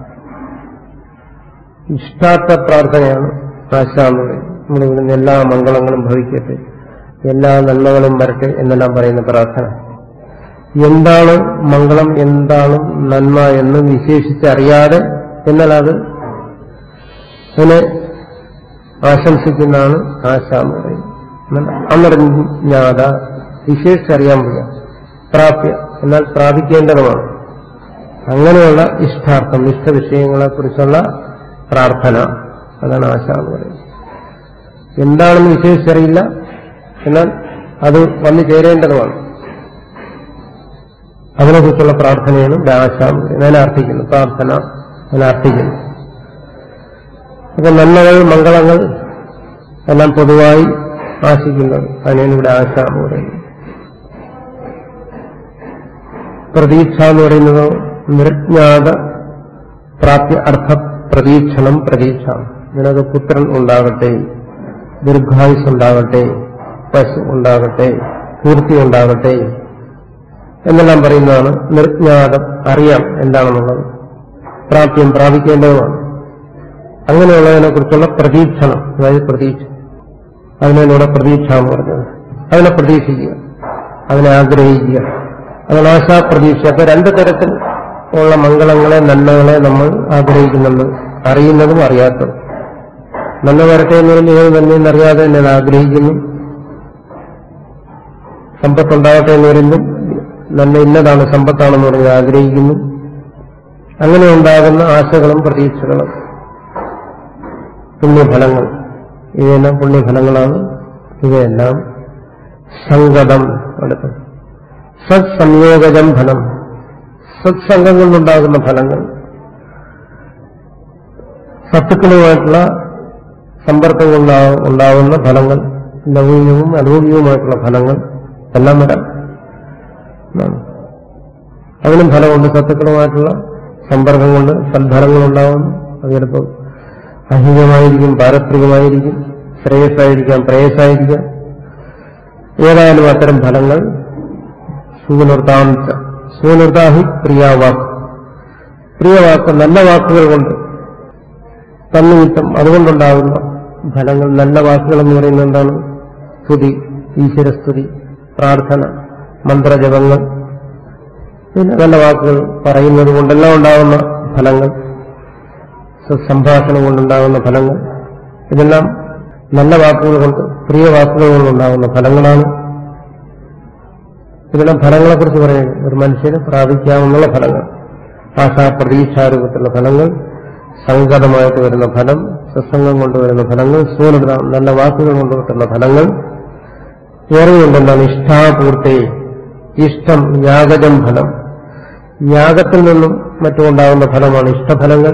ഇഷ്ടാർത്ഥ പ്രാർത്ഥനയാണ് ആശ എന്ന് പറയുന്നത് നമ്മളിവിടുന്ന് എല്ലാ മംഗളങ്ങളും ഭവിക്കട്ടെ എല്ലാ നന്മകളും വരട്ടെ എന്നെല്ലാം പറയുന്ന പ്രാർത്ഥന എന്താണ് മംഗളം എന്താണ് നന്മ എന്ന് വിശേഷിച്ചറിയാതെ എന്നാൽ അത് അതിനെ ആശംസിക്കുന്നതാണ് ആശ എന്ന് പറയുന്നത് എന്നാൽ അമർജ്ഞാത വിശേഷിച്ചറിയാൻ വയ്യ പ്രാപ്യ എന്നാൽ പ്രാപിക്കേണ്ടതുമാണ് അങ്ങനെയുള്ള ഇഷ്ടാർത്ഥം ഇഷ്ടവിഷയങ്ങളെക്കുറിച്ചുള്ള പ്രാർത്ഥന അതാണ് ആശ എന്ന് പറയുന്നത് എന്താണെന്ന് വിശേഷിച്ചറിയില്ല എന്നാൽ അത് വന്നു ചേരേണ്ടതുമാണ് അതിനെക്കുറിച്ചുള്ള പ്രാർത്ഥനയാണ് ഇവിടെ ആശ എന്ന് പറയുന്നത് അതിനെ അർത്ഥിക്കുന്നു പ്രാർത്ഥന അതിനെ അർത്ഥിക്കുന്നു അപ്പൊ നന്മകൾ മംഗളങ്ങൾ എല്ലാം പൊതുവായി ആശിക്കുന്നത് അതിനാണ് ഇവിടെ ആശ എന്ന് പറയുന്നത് പ്രതീക്ഷ എന്ന് പറയുന്നത് നിർജ്ഞാത പ്രാപ്യ അർത്ഥ പ്രതീക്ഷണം പ്രതീക്ഷ നിനക്ക് പുത്രൻ ഉണ്ടാകട്ടെ ദീർഘായുസ് ഉണ്ടാകട്ടെ പശു ഉണ്ടാകട്ടെ പൂർത്തി ഉണ്ടാകട്ടെ എന്നെല്ലാം പറയുന്നതാണ് നിർജ്ഞാതം അറിയാം എന്താണെന്നുള്ളത് പ്രാപ്യം പ്രാപിക്കേണ്ടതുമാണ് അങ്ങനെയുള്ളതിനെ കുറിച്ചുള്ള പ്രതീക്ഷണം അതായത് പ്രതീക്ഷ അതിനോടെ പ്രതീക്ഷ എന്ന് പറഞ്ഞത് അതിനെ പ്രതീക്ഷിക്കുക അതിനെ ആഗ്രഹിക്കുക അതാണ് ആശാ പ്രതീക്ഷ അപ്പൊ രണ്ടു തരത്തിൽ ഉള്ള മംഗളങ്ങളെ നന്മകളെ നമ്മൾ ആഗ്രഹിക്കുന്നുണ്ട് അറിയുന്നതും അറിയാത്തതും നന്മ വരട്ടെ എന്ന് പറയുമ്പോൾ ഏത് നന്മയെന്ന് അറിയാതെ തന്നെ അത് ആഗ്രഹിക്കുന്നു സമ്പത്തുണ്ടാകട്ടെ എന്ന് പറയുമ്പോൾ നന്മ ഇന്നതാണ് സമ്പത്താണെന്ന് പറഞ്ഞ് ആഗ്രഹിക്കുന്നു അങ്ങനെ ഉണ്ടാകുന്ന ആശകളും പ്രതീക്ഷകളും പുണ്യഫലങ്ങൾ ഇവയെല്ലാം പുണ്യഫലങ്ങളാണ് ഇവയെല്ലാം സംഗതം അടുത്ത് സത്സംയോഗജം ഫലം സത്സംഗം കൊണ്ടുണ്ടാകുന്ന ഫലങ്ങൾ സത്തുക്കളുമായിട്ടുള്ള സമ്പർക്കം കൊണ്ടാ- ഉണ്ടാകുന്ന ഫലങ്ങൾ ലൗകികവും അലൗകികവുമായിട്ടുള്ള ഫലങ്ങൾ എല്ലാം വരാം എന്നാണ്. അതിനും ഫലമുണ്ട് സത്തുക്കളുമായിട്ടുള്ള സമ്പർക്കം കൊണ്ട് സദ്ഫലങ്ങളുണ്ടാകുന്നു അത് ചിലപ്പോൾ അഹിതമായിരിക്കും പാരത്രികമായിരിക്കും ശ്രേയസ്സായിരിക്കാം പ്രേയസ്സായിരിക്കാം ഏതായാലും അത്തരം ഫലങ്ങൾ സൂനൃതാംശ സൂനൃതാഹി പ്രിയാവാക്ക് പ്രിയവാക്ക് നല്ല വാക്കുകൾ കൊണ്ട് തന്നിമിത്തം അതുകൊണ്ടുണ്ടാകുന്ന ഫലങ്ങൾ നല്ല വാക്കുകൾ എന്ന് പറയുന്നത് എന്താണ് സ്തുതി ഈശ്വരസ്തുതി പ്രാർത്ഥന മന്ത്രജപങ്ങൾ പിന്നെ നല്ല വാക്കുകൾ പറയുന്നത് കൊണ്ടെല്ലാം ഉണ്ടാകുന്ന ഫലങ്ങൾ സംഭാഷണം കൊണ്ടുണ്ടാകുന്ന ഫലങ്ങൾ ഇതെല്ലാം നല്ല വാക്കുകൾ കൊണ്ട് പ്രിയ വാക്കുകൾ കൊണ്ടുണ്ടാകുന്ന ഫലങ്ങളാണ് ഇതെല്ലാം ഫലങ്ങളെക്കുറിച്ച് പറയുന്നത് ഒരു മനുഷ്യന് പ്രാപിക്കാവുന്ന ഫലങ്ങൾ ആശാ പ്രതീക്ഷാരൂപത്തിലുള്ള ഫലങ്ങൾ സംഗതമായിട്ട് വരുന്ന ഫലം സത്സംഗം കൊണ്ടുവരുന്ന ഫലങ്ങൾ സൂനൃത നല്ല വാക്കുകൾ കൊണ്ട് കിട്ടുന്ന ഫലങ്ങൾ വേറെയുണ്ടെന്താണ് ഇഷ്ടാപൂർത്തി ഇഷ്ടം യാഗജം ഫലം യാഗത്തിൽ നിന്നും മറ്റുമുണ്ടാകുന്ന ഫലമാണ് ഇഷ്ടഫലങ്ങൾ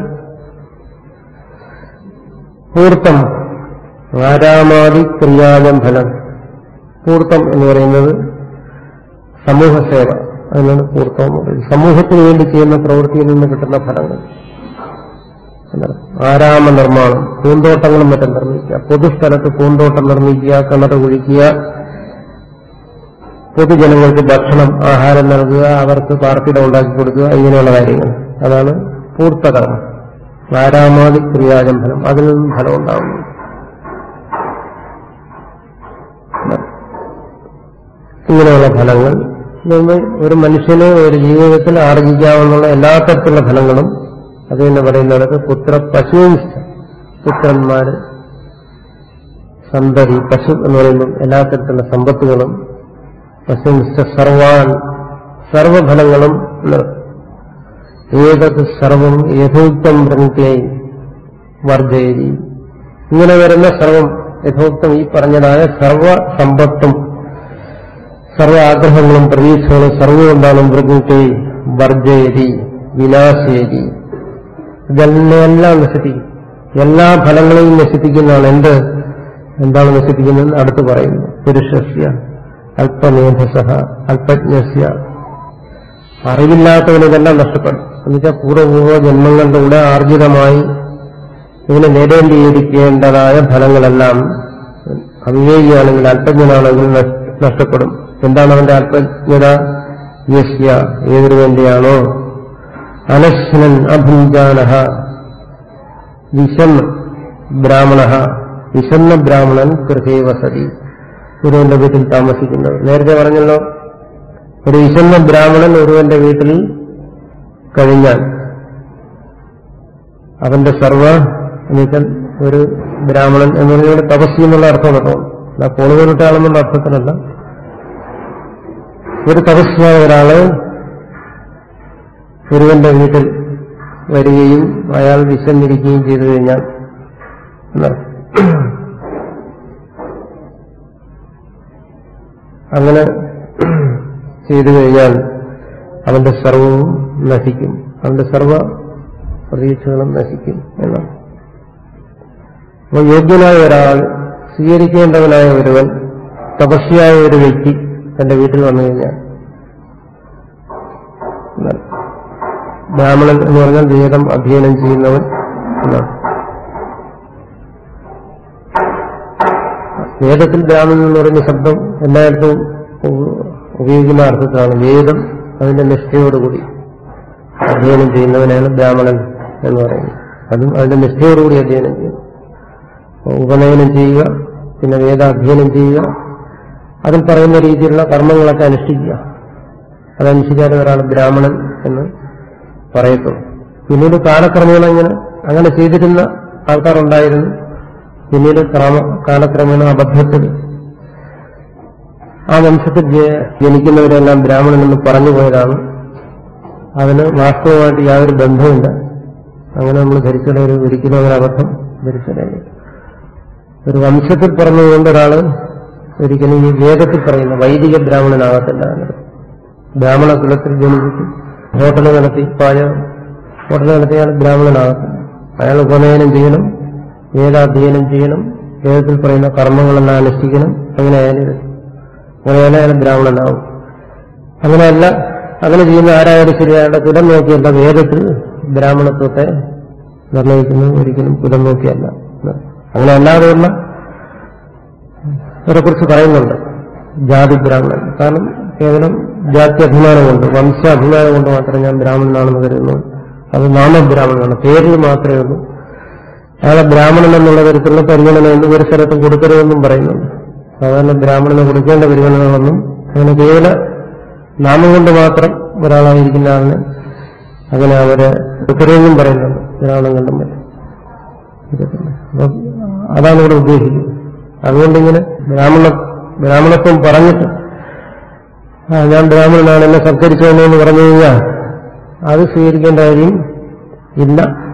പൂർത്തം ആരാമാദി ക്രിയാജം ഫലം പൂർത്തം എന്ന് പറയുന്നത് സമൂഹസേവ അതിനാണ് പൂർത്തം എന്ന് പറയുന്നത് സമൂഹത്തിന് വേണ്ടി ചെയ്യുന്ന പ്രവൃത്തിയിൽ നിന്ന് കിട്ടുന്ന ഫലങ്ങൾ എന്താണ്? ആരാമ നിർമ്മാണം പൂന്തോട്ടങ്ങളും മറ്റും നിർമ്മിക്കുക പൊതുസ്ഥലത്ത് പൂന്തോട്ടം നിർമ്മിക്കുക കിണർ കുഴിക്കുക പൊതുജനങ്ങൾക്ക് ഭക്ഷണം ആഹാരം നൽകുക അവർക്ക് പാർപ്പിടം ഉണ്ടാക്കി കൊടുക്കുക ഇങ്ങനെയുള്ള കാര്യങ്ങൾ അതാണ് പൂർത്തകർമ്മം ആരാമാതി ക്രിയാജം ഫലം അതിൽ നിന്നും ഫലം ഉണ്ടാകുന്നു ഇങ്ങനെയുള്ള ഫലങ്ങൾ ഇതൊന്ന് ഒരു മനുഷ്യന് ഒരു ജീവിതത്തിൽ ആർജിക്കാവുന്ന എല്ലാ തരത്തിലുള്ള ഫലങ്ങളും അത് തന്നെ പറയുന്നിടത്ത് പുത്ര പശുവിൻസ് പുത്രന്മാര് സന്തതി പശു എന്ന് പറയുമ്പോൾ എല്ലാ തരത്തിലുള്ള സമ്പത്തുകളും പശുവിൻസ് സർവാൻ സർവഫലങ്ങളും ഏതത് സർവം യഥോക്തം പ്രമുഖയായി വർദ്ധയരി ഇങ്ങനെ വരുന്ന സർവം യഥോക്തം ഈ പറഞ്ഞതായ സർവ സമ്പത്തും സർവ ആഗ്രഹങ്ങളും പ്രതീക്ഷകളും സർവ്വം എന്താണ് മൃഗത്തെ വർജയതി വിനാശയതി ഇതെല്ലാം നശിപ്പിക്കും എല്ലാ ഫലങ്ങളെയും നശിപ്പിക്കുന്നതാണ് എന്ത് എന്താണ് നശിപ്പിക്കുന്നത് അടുത്ത് പറയുന്നു പുരുഷസ്യ അല്പമേധസ അല്പജ്ഞസ്യ അറിവില്ലാത്തവന് ഇതെല്ലാം നഷ്ടപ്പെടും എന്നുവെച്ചാൽ പൂർവ്വപൂർവ്വ ജന്മങ്ങളുടെ കൂടെ ആർജിതമായി ഇതിനെ നേടേണ്ടിയിരിക്കേണ്ടതായ ഫലങ്ങളെല്ലാം അവിവേകിയാണെങ്കിൽ അല്പജ്ഞനാണെങ്കിൽ നഷ്- നഷ്ടപ്പെടും എന്താണ് അവന്റെ അല്പജ്ഞത യസ്യ ഏതിനു വേണ്ടിയാണോ അനശ്വനൻ അഭുഞ്ചാനഹ വിശൻ ബ്രാഹ്മണ വിശന്ന ബ്രാഹ്മണൻ ഗൃഹേ വസതി ഗുരുവിന്റെ വീട്ടിൽ താമസിക്കുന്നത് നേരത്തെ പറഞ്ഞല്ലോ ഒരു വിശന്ന ബ്രാഹ്മണൻ ഒരുവന്റെ വീട്ടിൽ കഴിഞ്ഞാൽ അവന്റെ സർവ എന്നുവെച്ചാൽ ഒരു ബ്രാഹ്മണൻ എന്ന് പറഞ്ഞാൽ തപസ്സി എന്നുള്ള അർത്ഥം കേട്ടോ അല്ല പോളുകൊണ്ടിട്ടാളെന്നുള്ള അർത്ഥത്തിലല്ല ഒരു തപസ്യായ ഒരാള് ഒരുവന്റെ വീട്ടിൽ വരികയും അയാൾ വിശന്നിരിക്കുകയും ചെയ്തു കഴിഞ്ഞാൽ എന്നർത്ഥം. അങ്ങനെ ചെയ്തു കഴിഞ്ഞാൽ അവന്റെ സർവവും നശിക്കും അവന്റെ സർവ പ്രതീക്ഷകളും നശിക്കും എന്നാണ് അപ്പോൾ യോഗ്യനായ ഒരാൾ സ്വീകരിക്കേണ്ടവനായ ഒരുവൻ തപസ്യായ ഒരു വ്യക്തി തന്റെ വീട്ടിൽ വന്നു കഴിഞ്ഞാൽ എന്നാണ്. ബ്രാഹ്മണൻ എന്ന് പറഞ്ഞാൽ വേദം അധ്യയനം ചെയ്യുന്നവൻ എന്നാണ് വേദത്തിൽ ബ്രാഹ്മണൻ എന്ന് പറയുന്ന ശബ്ദം എല്ലായിടത്തും ഉ- ഉപയോഗിക്കുന്ന അർത്ഥത്തിലാണ് വേദം അതിന്റെ നിഷ്ഠയോടുകൂടി അധ്യയനം ചെയ്യുന്നവനാണ് ബ്രാഹ്മണൻ എന്ന് പറയുന്നത് അതും അതിന്റെ നിഷ്ഠയോടുകൂടി അധ്യയനം ചെയ്യും അപ്പോൾ ഉപനയനം ചെയ്യുക പിന്നെ വേദാധ്യയനം ചെയ്യുക അതിൽ പറയുന്ന രീതിയിലുള്ള കർമ്മങ്ങളൊക്കെ അനുഷ്ഠിക്കുക അതനുസരിച്ചാലും ഒരാൾ ബ്രാഹ്മണൻ എന്ന് പറയത്തുള്ളൂ പിന്നീട് കാലക്രമേണ ഇങ്ങനെ അങ്ങനെ ചെയ്തിരുന്ന ആൾക്കാരുണ്ടായിരുന്നു പിന്നീട് ക്രമ കാലക്രമേണ അബദ്ധത്തിൽ ആ വംശത്തിൽ ജ- ജനിക്കുന്നവരെല്ലാം ബ്രാഹ്മണനെന്ന് പറഞ്ഞു പോയതാണ് അതിന് വാസ്തവമായിട്ട് യാതൊരു ബന്ധവുമില്ല അങ്ങനെ നമ്മൾ ധരിച്ചിടയിൽ ഒരിക്കലും അങ്ങനെ അബദ്ധം ധരിച്ചിടയില്ല ഒരു വംശത്തിൽ പറഞ്ഞതുകൊണ്ട് ഒരാള് ഒരിക്കലും ഈ വേദത്തിൽ പറയുന്ന വൈദിക ബ്രാഹ്മണനാകത്തില്ല എന്നത് ബ്രാഹ്മണ കുലത്തിൽ ജനിച്ചിട്ട് ഹോട്ടൽ നടത്തി പാചകം ഹോട്ടൽ നടത്തി അയാൾ ബ്രാഹ്മണനാകത്തില്ല അയാൾ ഉപനയനം ചെയ്യണം വേദാധ്യയനം ചെയ്യണം വേദത്തിൽ പറയുന്ന കർമ്മങ്ങളെല്ലാം അനുഷ്ഠിക്കണം അങ്ങനെ ആയാലും അങ്ങനെയാണ് അയാൾ ബ്രാഹ്മണനാവും അങ്ങനെയല്ല അങ്ങനെ ചെയ്യുന്ന ആരായാലും ശരി അയാളുടെ കുലം നോക്കിയല്ല വേദത്തിൽ ബ്രാഹ്മണത്വത്തെ നിർണ്ണയിക്കുന്നത് ഒരിക്കലും കുലം നോക്കിയല്ല അങ്ങനെ അല്ലാതെയുള്ള കുറിച്ച് പറയുന്നുണ്ട് ജാതി ബ്രാഹ്മണൻ കാരണം കേവലം ജാതി അഭിമാനം കൊണ്ട് വംശാഭിമാനം കൊണ്ട് മാത്രം ഞാൻ ബ്രാഹ്മണനാണെന്ന് കരുതുന്നു അത് നാമബ്രാഹ്മണനാണ് പേരിൽ മാത്രമേ ഉള്ളൂ അയാളെ ബ്രാഹ്മണൻ എന്നുള്ള തരത്തിലുള്ള പരിഗണനയൊന്നും ഒരു സ്ഥലത്തും കൊടുക്കരുതെന്നും പറയുന്നുണ്ട് സാധാരണ ബ്രാഹ്മണന് കൊടുക്കേണ്ട പരിഗണനകളൊന്നും അങ്ങനെ കേവല നാമം കൊണ്ട് മാത്രം ഒരാളായിരിക്കുന്ന ആളിന് അങ്ങനെ അവര് കൊടുക്കരുതെന്നും പറയുന്നുണ്ട് ബ്രാഹ്മണം കണ്ടും പറ്റും അപ്പം അതാണ് ഇവിടെ ഉദ്ദേശിക്കുന്നത് അതുകൊണ്ടിങ്ങനെ ബ്രാഹ്മണ ബ്രാഹ്മണത്വം പറഞ്ഞിട്ട് ആ, ഞാൻ ബ്രാഹ്മണനാണ് എന്നെ സത്കരിച്ചു എന്ന് പറഞ്ഞു കഴിഞ്ഞാൽ അത് സ്വീകരിക്കേണ്ട കാര്യം ഇല്ല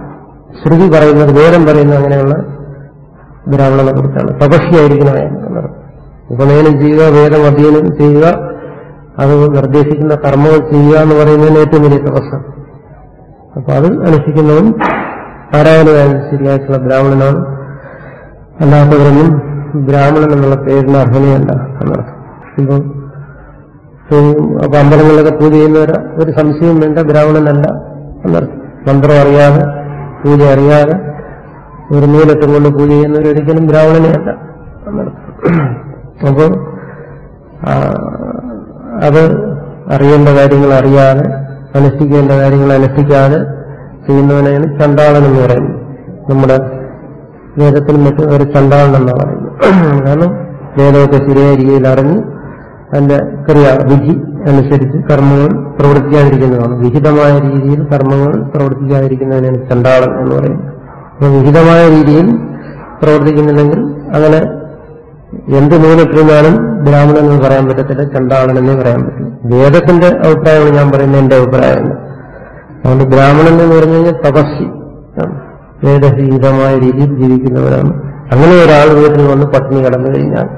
ശ്രുതി പറയുന്നത് വേദം പറയുന്നത് അങ്ങനെയുള്ള ബ്രാഹ്മണനെ കുറിച്ചാണ് തപസ്യായിരിക്കണം എന്നത് ഉപനയനം ചെയ്യുക വേദം അധ്യയനം ചെയ്യുക അത് നിർദ്ദേശിക്കുന്ന കർമ്മങ്ങൾ ചെയ്യുക എന്ന് പറയുന്നതിന് ഏറ്റവും വലിയ തപസ്സാണ് അപ്പൊ അത് അനുഷ്ഠിക്കുന്നവൻ ആരാധനയായാലും ശരിയായിട്ടുള്ള ബ്രാഹ്മണനാണ് അല്ലാത്തവരൊന്നും ബ്രാഹ്മണൻ എന്നുള്ള പേരിന് അർഹനയല്ല എന്നർത്ഥം ഇപ്പം അപ്പൊ അമ്പലങ്ങളിലൊക്കെ പൂജ ചെയ്യുന്നവർ ഒരു സംശയം വേണ്ട ബ്രാഹ്മണനല്ല എന്നർത്ഥം മന്ത്രം അറിയാതെ പൂജ അറിയാതെ ഒരു നൂലറ്റം കൊണ്ട് പൂജ ചെയ്യുന്നവരൊരിക്കലും ബ്രാഹ്മണനെയല്ല എന്നർത്ഥം അപ്പോൾ അത് അറിയേണ്ട കാര്യങ്ങൾ അറിയാതെ അനുഷ്ഠിക്കേണ്ട കാര്യങ്ങൾ അനുഷ്ഠിക്കാതെ ചെയ്യുന്നവനെയാണ് ചണ്ടാളൻ എന്ന് പറയുന്നത് നമ്മുടെ വേദത്തിൽ മറ്റും ഒരു ചണ്ടാളൻ എന്നാണ് പറയുന്നത് കാരണം വേദമൊക്കെ ശരിയായ രീതിയിൽ അറിഞ്ഞ് അതിന്റെ ക്രിയ വിധി അനുസരിച്ച് കർമ്മങ്ങൾ പ്രവർത്തിക്കാതിരിക്കുന്നതാണ് വിഹിതമായ രീതിയിൽ കർമ്മങ്ങൾ പ്രവർത്തിക്കാതിരിക്കുന്നതിനാണ് ചണ്ടാളൻ എന്ന് പറയുന്നത് അപ്പോൾ വിഹിതമായ രീതിയിൽ പ്രവർത്തിക്കുന്നില്ലെങ്കിൽ അങ്ങനെ എന്ത് നൂലിട്ടിരുന്നാലും ബ്രാഹ്മണൻ എന്ന് പറയാൻ പറ്റത്തില്ല ചണ്ടാളൻ എന്നേ പറയാൻ പറ്റില്ല വേദത്തിന്റെ അഭിപ്രായമാണ് ഞാൻ പറയുന്നത് എന്റെ അഭിപ്രായമല്ല അതുകൊണ്ട് ബ്രാഹ്മണൻ എന്ന് പറഞ്ഞു കഴിഞ്ഞാൽ തപസ്സി വേദഹിതമായ രീതിയിൽ ജീവിക്കുന്നവരാണ് അങ്ങനെ ഒരാൾ വീട്ടിൽ വന്ന് പട്ടിണി കടന്നു കഴിഞ്ഞാൽ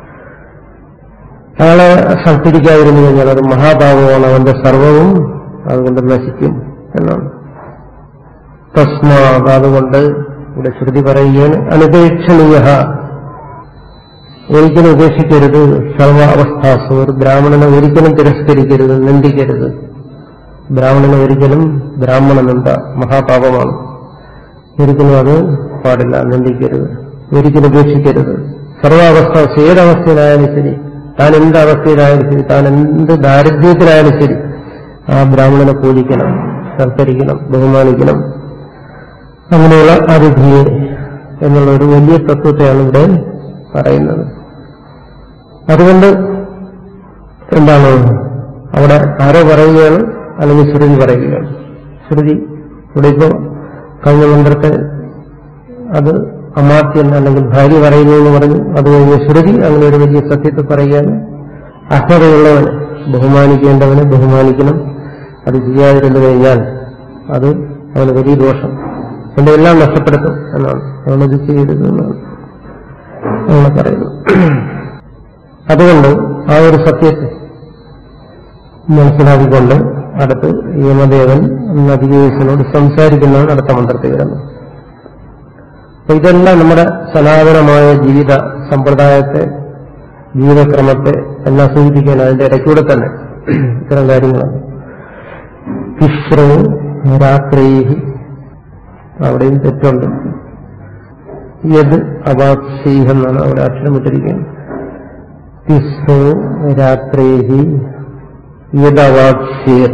അയാളെ സംസ്കരിക്കാതിരുന്നു കഴിഞ്ഞാൽ അത് മഹാഭാവമാണ് അവന്റെ സർവവും അതുകൊണ്ട് നശിക്കും എന്നാണ് തസ്മാത് അതുകൊണ്ട് ഇവിടെ ശ്രുതി പറയുകയാണ് അനുപേക്ഷണീയ ഒരിക്കലും ഉപേക്ഷിക്കരുത് സർവാവസ്ഥാസു ഒരു ബ്രാഹ്മണനെ ഒരിക്കലും തിരസ്കരിക്കരുത് നിന്ദിക്കരുത് ബ്രാഹ്മണനെ ഒരിക്കലും ബ്രാഹ്മണ നിന്ദ മഹാപാപമാണ് ഒരിക്കലും അത് പാടില്ല നിന്ദിക്കരുത് ഒരിക്കലും ഉപേക്ഷിക്കരുത് സർവാവസ്ഥ ഏതവസ്ഥയിലായാലും ശരി താൻ എന്ത് അവസ്ഥയിലായാലും ശരി താൻ എന്ത് ദാരിദ്ര്യത്തിലായാലും ശരി ആ ബ്രാഹ്മണനെ പൂജിക്കണം സൽക്കരിക്കണം ബഹുമാനിക്കണം അങ്ങനെയുള്ള അതിഥിയെ എന്നുള്ള ഒരു വലിയ തത്വത്തെയാണ് ഇവിടെ പറയുന്നത് അതുകൊണ്ട് എന്താണ് അവിടെ ആരോ പറയുകയാണ് അല്ലെങ്കിൽ ശ്രുതി പറയുകയാണ് ശ്രുതി ഇവിടെ ഇപ്പോൾ കഴിഞ്ഞ മന്ത്രത്തെ അത് അമാത്യൻ അല്ലെങ്കിൽ ഭാര്യ പറയുന്നു എന്ന് പറഞ്ഞു അത് കഴിഞ്ഞ് ശ്രുതി അങ്ങനെ ഒരു വലിയ സത്യത്തെ പറയുകയാണ് അർഹതയുള്ളവനെ ബഹുമാനിക്കേണ്ടവനെ ബഹുമാനിക്കണം അത് ചെയ്യാതിരുന്നു കഴിഞ്ഞാൽ അത് അവന് വലിയ ദോഷം എന്റെ എല്ലാം നഷ്ടപ്പെടുത്തും എന്നാണ് അവനത് ചെയ്യരുത് എന്നാണ് അങ്ങനെ പറയുന്നു അതുകൊണ്ട് ആ ഒരു സത്യത്തെ മനസ്സിലാക്കിക്കൊണ്ട് അടുത്ത് യമദേവൻ നദികേശനോട് സംസാരിക്കുന്നതാണ് അടുത്ത മന്ത്രത്തിൽ വരുന്നത് അപ്പൊ ഇതെല്ലാം നമ്മുടെ സനാതനമായ ജീവിത സമ്പ്രദായത്തെ ജീവിതക്രമത്തെ എല്ലാം സൂചിപ്പിക്കാൻ അതിന്റെ ഇടയ്ക്കൂടെ തന്നെ ഇത്തരം കാര്യങ്ങളാണ് തിശ്രോ രാത്രി അവിടെയും തെറ്റുണ്ട് യത് അവാക്ഷീഹ് എന്നാണ് അവിടെ അക്ഷരമിട്ടിരിക്കുന്നത് തിസ്രോ രാത്രി യത് അവാക്ഷീർ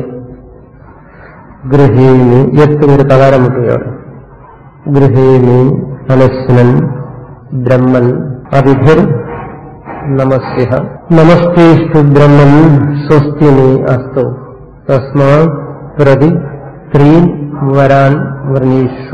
ഗൃഹേണി യത്ത് ഒരു തകാരം വിട്ടുകയാണ് ഗൃഹേണി അനശ്നൻ ബ്രഹ്മൻ അതിഥിർ നമസ്യ നമസ്തേഷ്ടു ബ്രഹ്മൻ സ്വസ്തിനി അസ്തു തസ്മാ പ്രതി സ്ത്രീൻ വരാൻ വർണ്ണീഷ്വ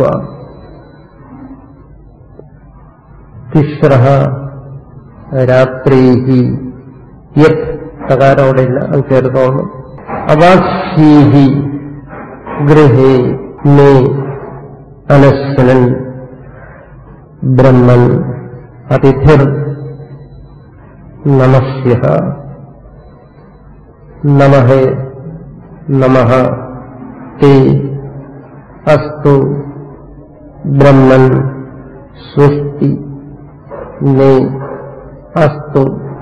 തിശ്ര രാത്രി യത് തകാരം അവിടെ ഇല്ല അത് ചേർത്തോളണം അവാക്ഷീഹി ഗൃഹേ മേ അനശ്വനൻ ബ്രഹ്മൻ അതിഥിർ നമസ്യ നമഹേ നമ തേ അസ്തു ബ്രഹ്മൻ സ്വസ്തി നേ അസ്തു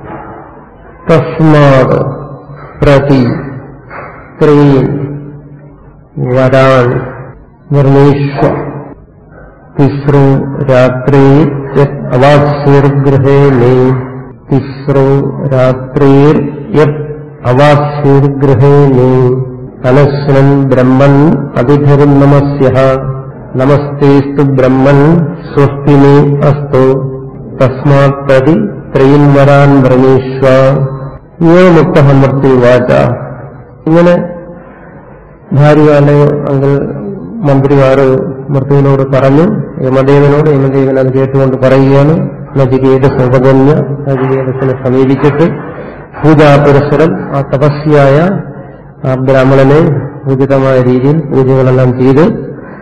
തസ്മാത് പ്രതി സ്ത്രീൻ വരാൻ നിർണയിഷ്വ തിസ്രോ രാത്രി അവാസ്യർഗൃഹേ മേ തിസ്രോ രാത്രിർ യത് അവാസ്യർഗൃഹേ മേ അനശ്വൻ ബ്രഹ്മൻ അതിഥിരും നമസ്യ നമസ്തേസ്തു ബ്രഹ്മൻ സ്വസ്തിനി അസ്തു തസ്മാത് പ്രതി ത്രയും വരാൻ വ്രണീഷ്വ യോ മുക്തഹമൃത്തി വാച ഇങ്ങനെ ഭാര്യ അല്ലെങ്കിൽ അങ്കിൾ മന്ത്രിമാര് മൃത്യുവിനോട് പറഞ്ഞു യമദേവനോട് യമദേവൻ അത് കേട്ടുകൊണ്ട് പറയുകയാണ് നചികേതസ് ഉപഗമ്യ നചികേതസിനെ സമീപിച്ചിട്ട് പൂജാപുരസ്സരം ആ തപസ്യായ ആ ബ്രാഹ്മണനെ ഉചിതമായ രീതിയിൽ പൂജകളെല്ലാം ചെയ്ത്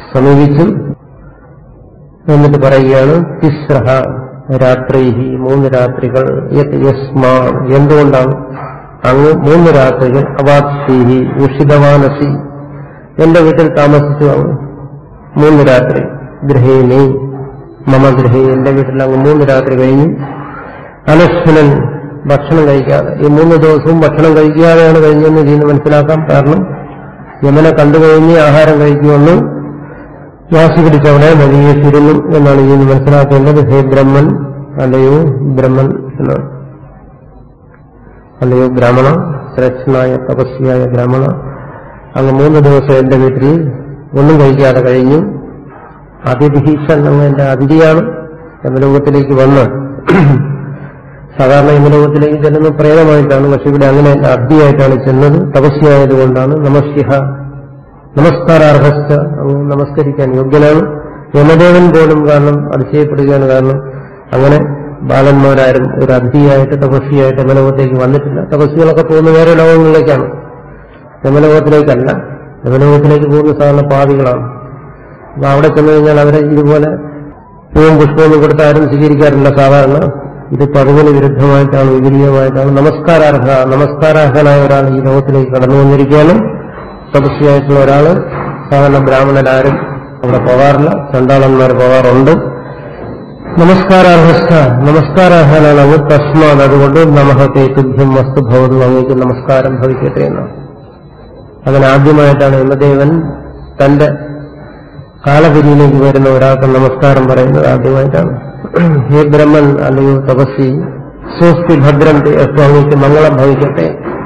സമീപിച്ചു എന്നിട്ട് പറയുകയാണ് തിസ്രഹ രാത്രി മൂന്ന് രാത്രികൾ യത് യസ്മാ എന്തുകൊണ്ടാണ് അങ്ങ് മൂന്ന് രാത്രികൾ അവാപ്സീഹി ഉഷിതവാനസി എന്റെ വീട്ടിൽ താമസിച്ചു അങ്ങ് മൂന്ന് രാത്രി ഗൃഹേണി മമ ഗൃഹേ എന്റെ വീട്ടിൽ അങ്ങ് മൂന്ന് രാത്രി കഴിഞ്ഞു അനശ്വനൻ ഭക്ഷണം കഴിക്കാതെ ഈ മൂന്ന് ദിവസവും ഭക്ഷണം കഴിക്കാതെയാണ് കഴിഞ്ഞെന്ന് ഇതിന് മനസ്സിലാക്കാം കാരണം യമനെ കണ്ടു കഴിഞ്ഞ് ആഹാരം കഴിക്കുമെന്ന് വാശി പിടിച്ചവിടെ നദിയേശിരുന്നു എന്നാണ് ഇതിന് മനസ്സിലാക്കേണ്ടത് ഹേ ബ്രഹ്മൻ അല്ലയോ ബ്രഹ്മൻ എന്നാണ് അല്ലയോ ബ്രാഹ്മണ ശ്രേഷ്ഠനായ തപസ്വിയായ ബ്രാഹ്മണ അങ്ങ് മൂന്ന് ദിവസം എന്റെ വീട്ടിൽ ഒന്നും കഴിക്കാതെ കഴിഞ്ഞു അതിഥിഹീഷൻ അങ്ങ് എന്റെ അതിഥിയാണ് യമലോകത്തിലേക്ക് വന്ന് സാധാരണ യമലോകത്തിലേക്ക് ചെല്ലുന്ന പ്രേതമായിട്ടാണ് പക്ഷെ ഇവിടെ അങ്ങനെ അതിഥിയായിട്ടാണ് ചെന്നത് തപസ്യായതുകൊണ്ടാണ് നമസ്യഹ നമസ്കാരാർഹസ്ഥ അങ്ങ് നമസ്കരിക്കാൻ യോഗ്യനാണ് യമദേവൻ പോലും കാരണം അതിശയപ്പെടുകയാണ് കാരണം അങ്ങനെ ബാലന്മാരാരും ഒരു അതിഥിയായിട്ട് തപസ്വിയായിട്ട് യമലോകത്തേക്ക് വന്നിട്ടില്ല തപസ്വികളൊക്കെ പോകുന്ന വേറെ ലോകങ്ങളിലേക്കാണ് യമലോകത്തിലേക്കല്ല യമലോകത്തിലേക്ക് പോകുന്ന സാധാരണ പാവികളാണ് അപ്പൊ അവിടെ ചെന്ന് കഴിഞ്ഞാൽ അവരെ ഇതുപോലെ പൂവും പുഷ്പവും കൊടുത്ത് ആരും സ്വീകരിക്കാറില്ല സാധാരണ ഇത് പതിവിന് വിരുദ്ധമായിട്ടാണ് വിപരീതമായിട്ടാണ് നമസ്കാരാർഹ നമസ്കാരാർഹനായ ഒരാൾ ഈ ലോകത്തിലേക്ക് കടന്നു വന്നിരിക്കുകയാണ് തപസ്വിയായിട്ടുള്ള ഒരാള് സാധാരണ ബ്രാഹ്മണരാരും അവിടെ പോകാറില്ല ചണ്ടാളന്മാർ പോകാറുണ്ട് നമസ്കാരാർഹസ്ഥ നമസ്കാരാർഹനാണ് അങ്ങ് തസ്മാത് അതുകൊണ്ട് നമഹത്തെ തുഭ്യം വസ്തു ഭവതു അങ്ങേക്ക് നമസ്കാരം ഭവിക്കട്ടെ എന്നാണ് അങ്ങനെ ആദ്യമായിട്ടാണ് യമദേവൻ തന്റെ കാലഗതിയിലേക്ക് വരുന്ന ഒരാൾക്ക് നമസ്കാരം പറയുന്നത് ആദ്യമായിട്ടാണ് ഹേ ബ്രഹ്മൻ അല്ലയോ തപസ്സി സ്വസ്തി ഭദ്രം സ്വാമിക്ക് മംഗളം ഭവിക്കട്ടെ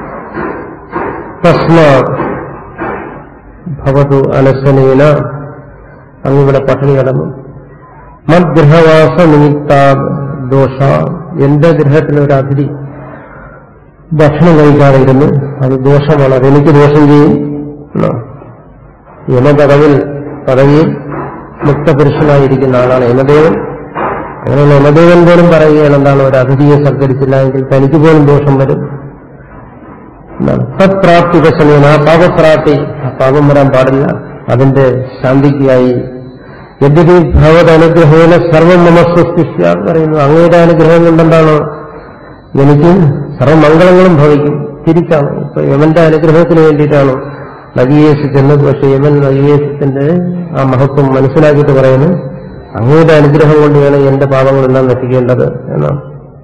തസ്മാ ഭവതു അനശനേന അങ്ങിവിടെ പട്ടിണി കിടന്നു മദ്ഗൃഹവാസ നിമിത്ത ദോഷ എന്റെ ഗൃഹത്തിൽ ഒരു അതിഥി ഭക്ഷണം കഴിക്കാതെ ഇരുന്നു അത് ദോഷമാണ് അതെനിക്ക് ദോഷം ചെയ്യും എന്നാണ്. യമപദവിൽ പദവിയിൽ മുക്തപുരുഷനായിരിക്കുന്ന ആളാണ് യമദേവൻ അങ്ങനെയുള്ള യമദേവൻ പോലും പറയുകയാണ് എന്താണ് ഒരു അതിഥിയെ സൽക്കരിച്ചില്ല എങ്കിൽ തനിക്ക് പോലും ദോഷം വരും എന്താണ് തത്പ്രാപ്തി വശനേന ആ പാപപ്രാപ്തി ആ പാപം വരാൻ പാടില്ല അതിന്റെ ശാന്തിക്കായി യദ്യപി ഭഗവത് അനുഗ്രഹേന സർവം നമസ്വസ്തിഷ്യ പറയുന്നു അങ്ങയുടെ അനുഗ്രഹം കൊണ്ടെന്താണ് എനിക്ക് സർവമംഗളങ്ങളും ഭവിക്കും തിരിച്ചാണ് ഇപ്പൊ യമന്റെ അനുഗ്രഹത്തിന് വേണ്ടിയിട്ടാണ് നഗിയേശ് ചെന്നത് പക്ഷെ യമൻ നഗിയേശത്തിന്റെ ആ മഹത്വം മനസ്സിലാക്കിയിട്ട് പറയുന്നു അങ്ങയുടെ അനുഗ്രഹം കൊണ്ട് വേണം എന്റെ പാപങ്ങളെല്ലാം നശിക്കേണ്ടത് എന്നാണ്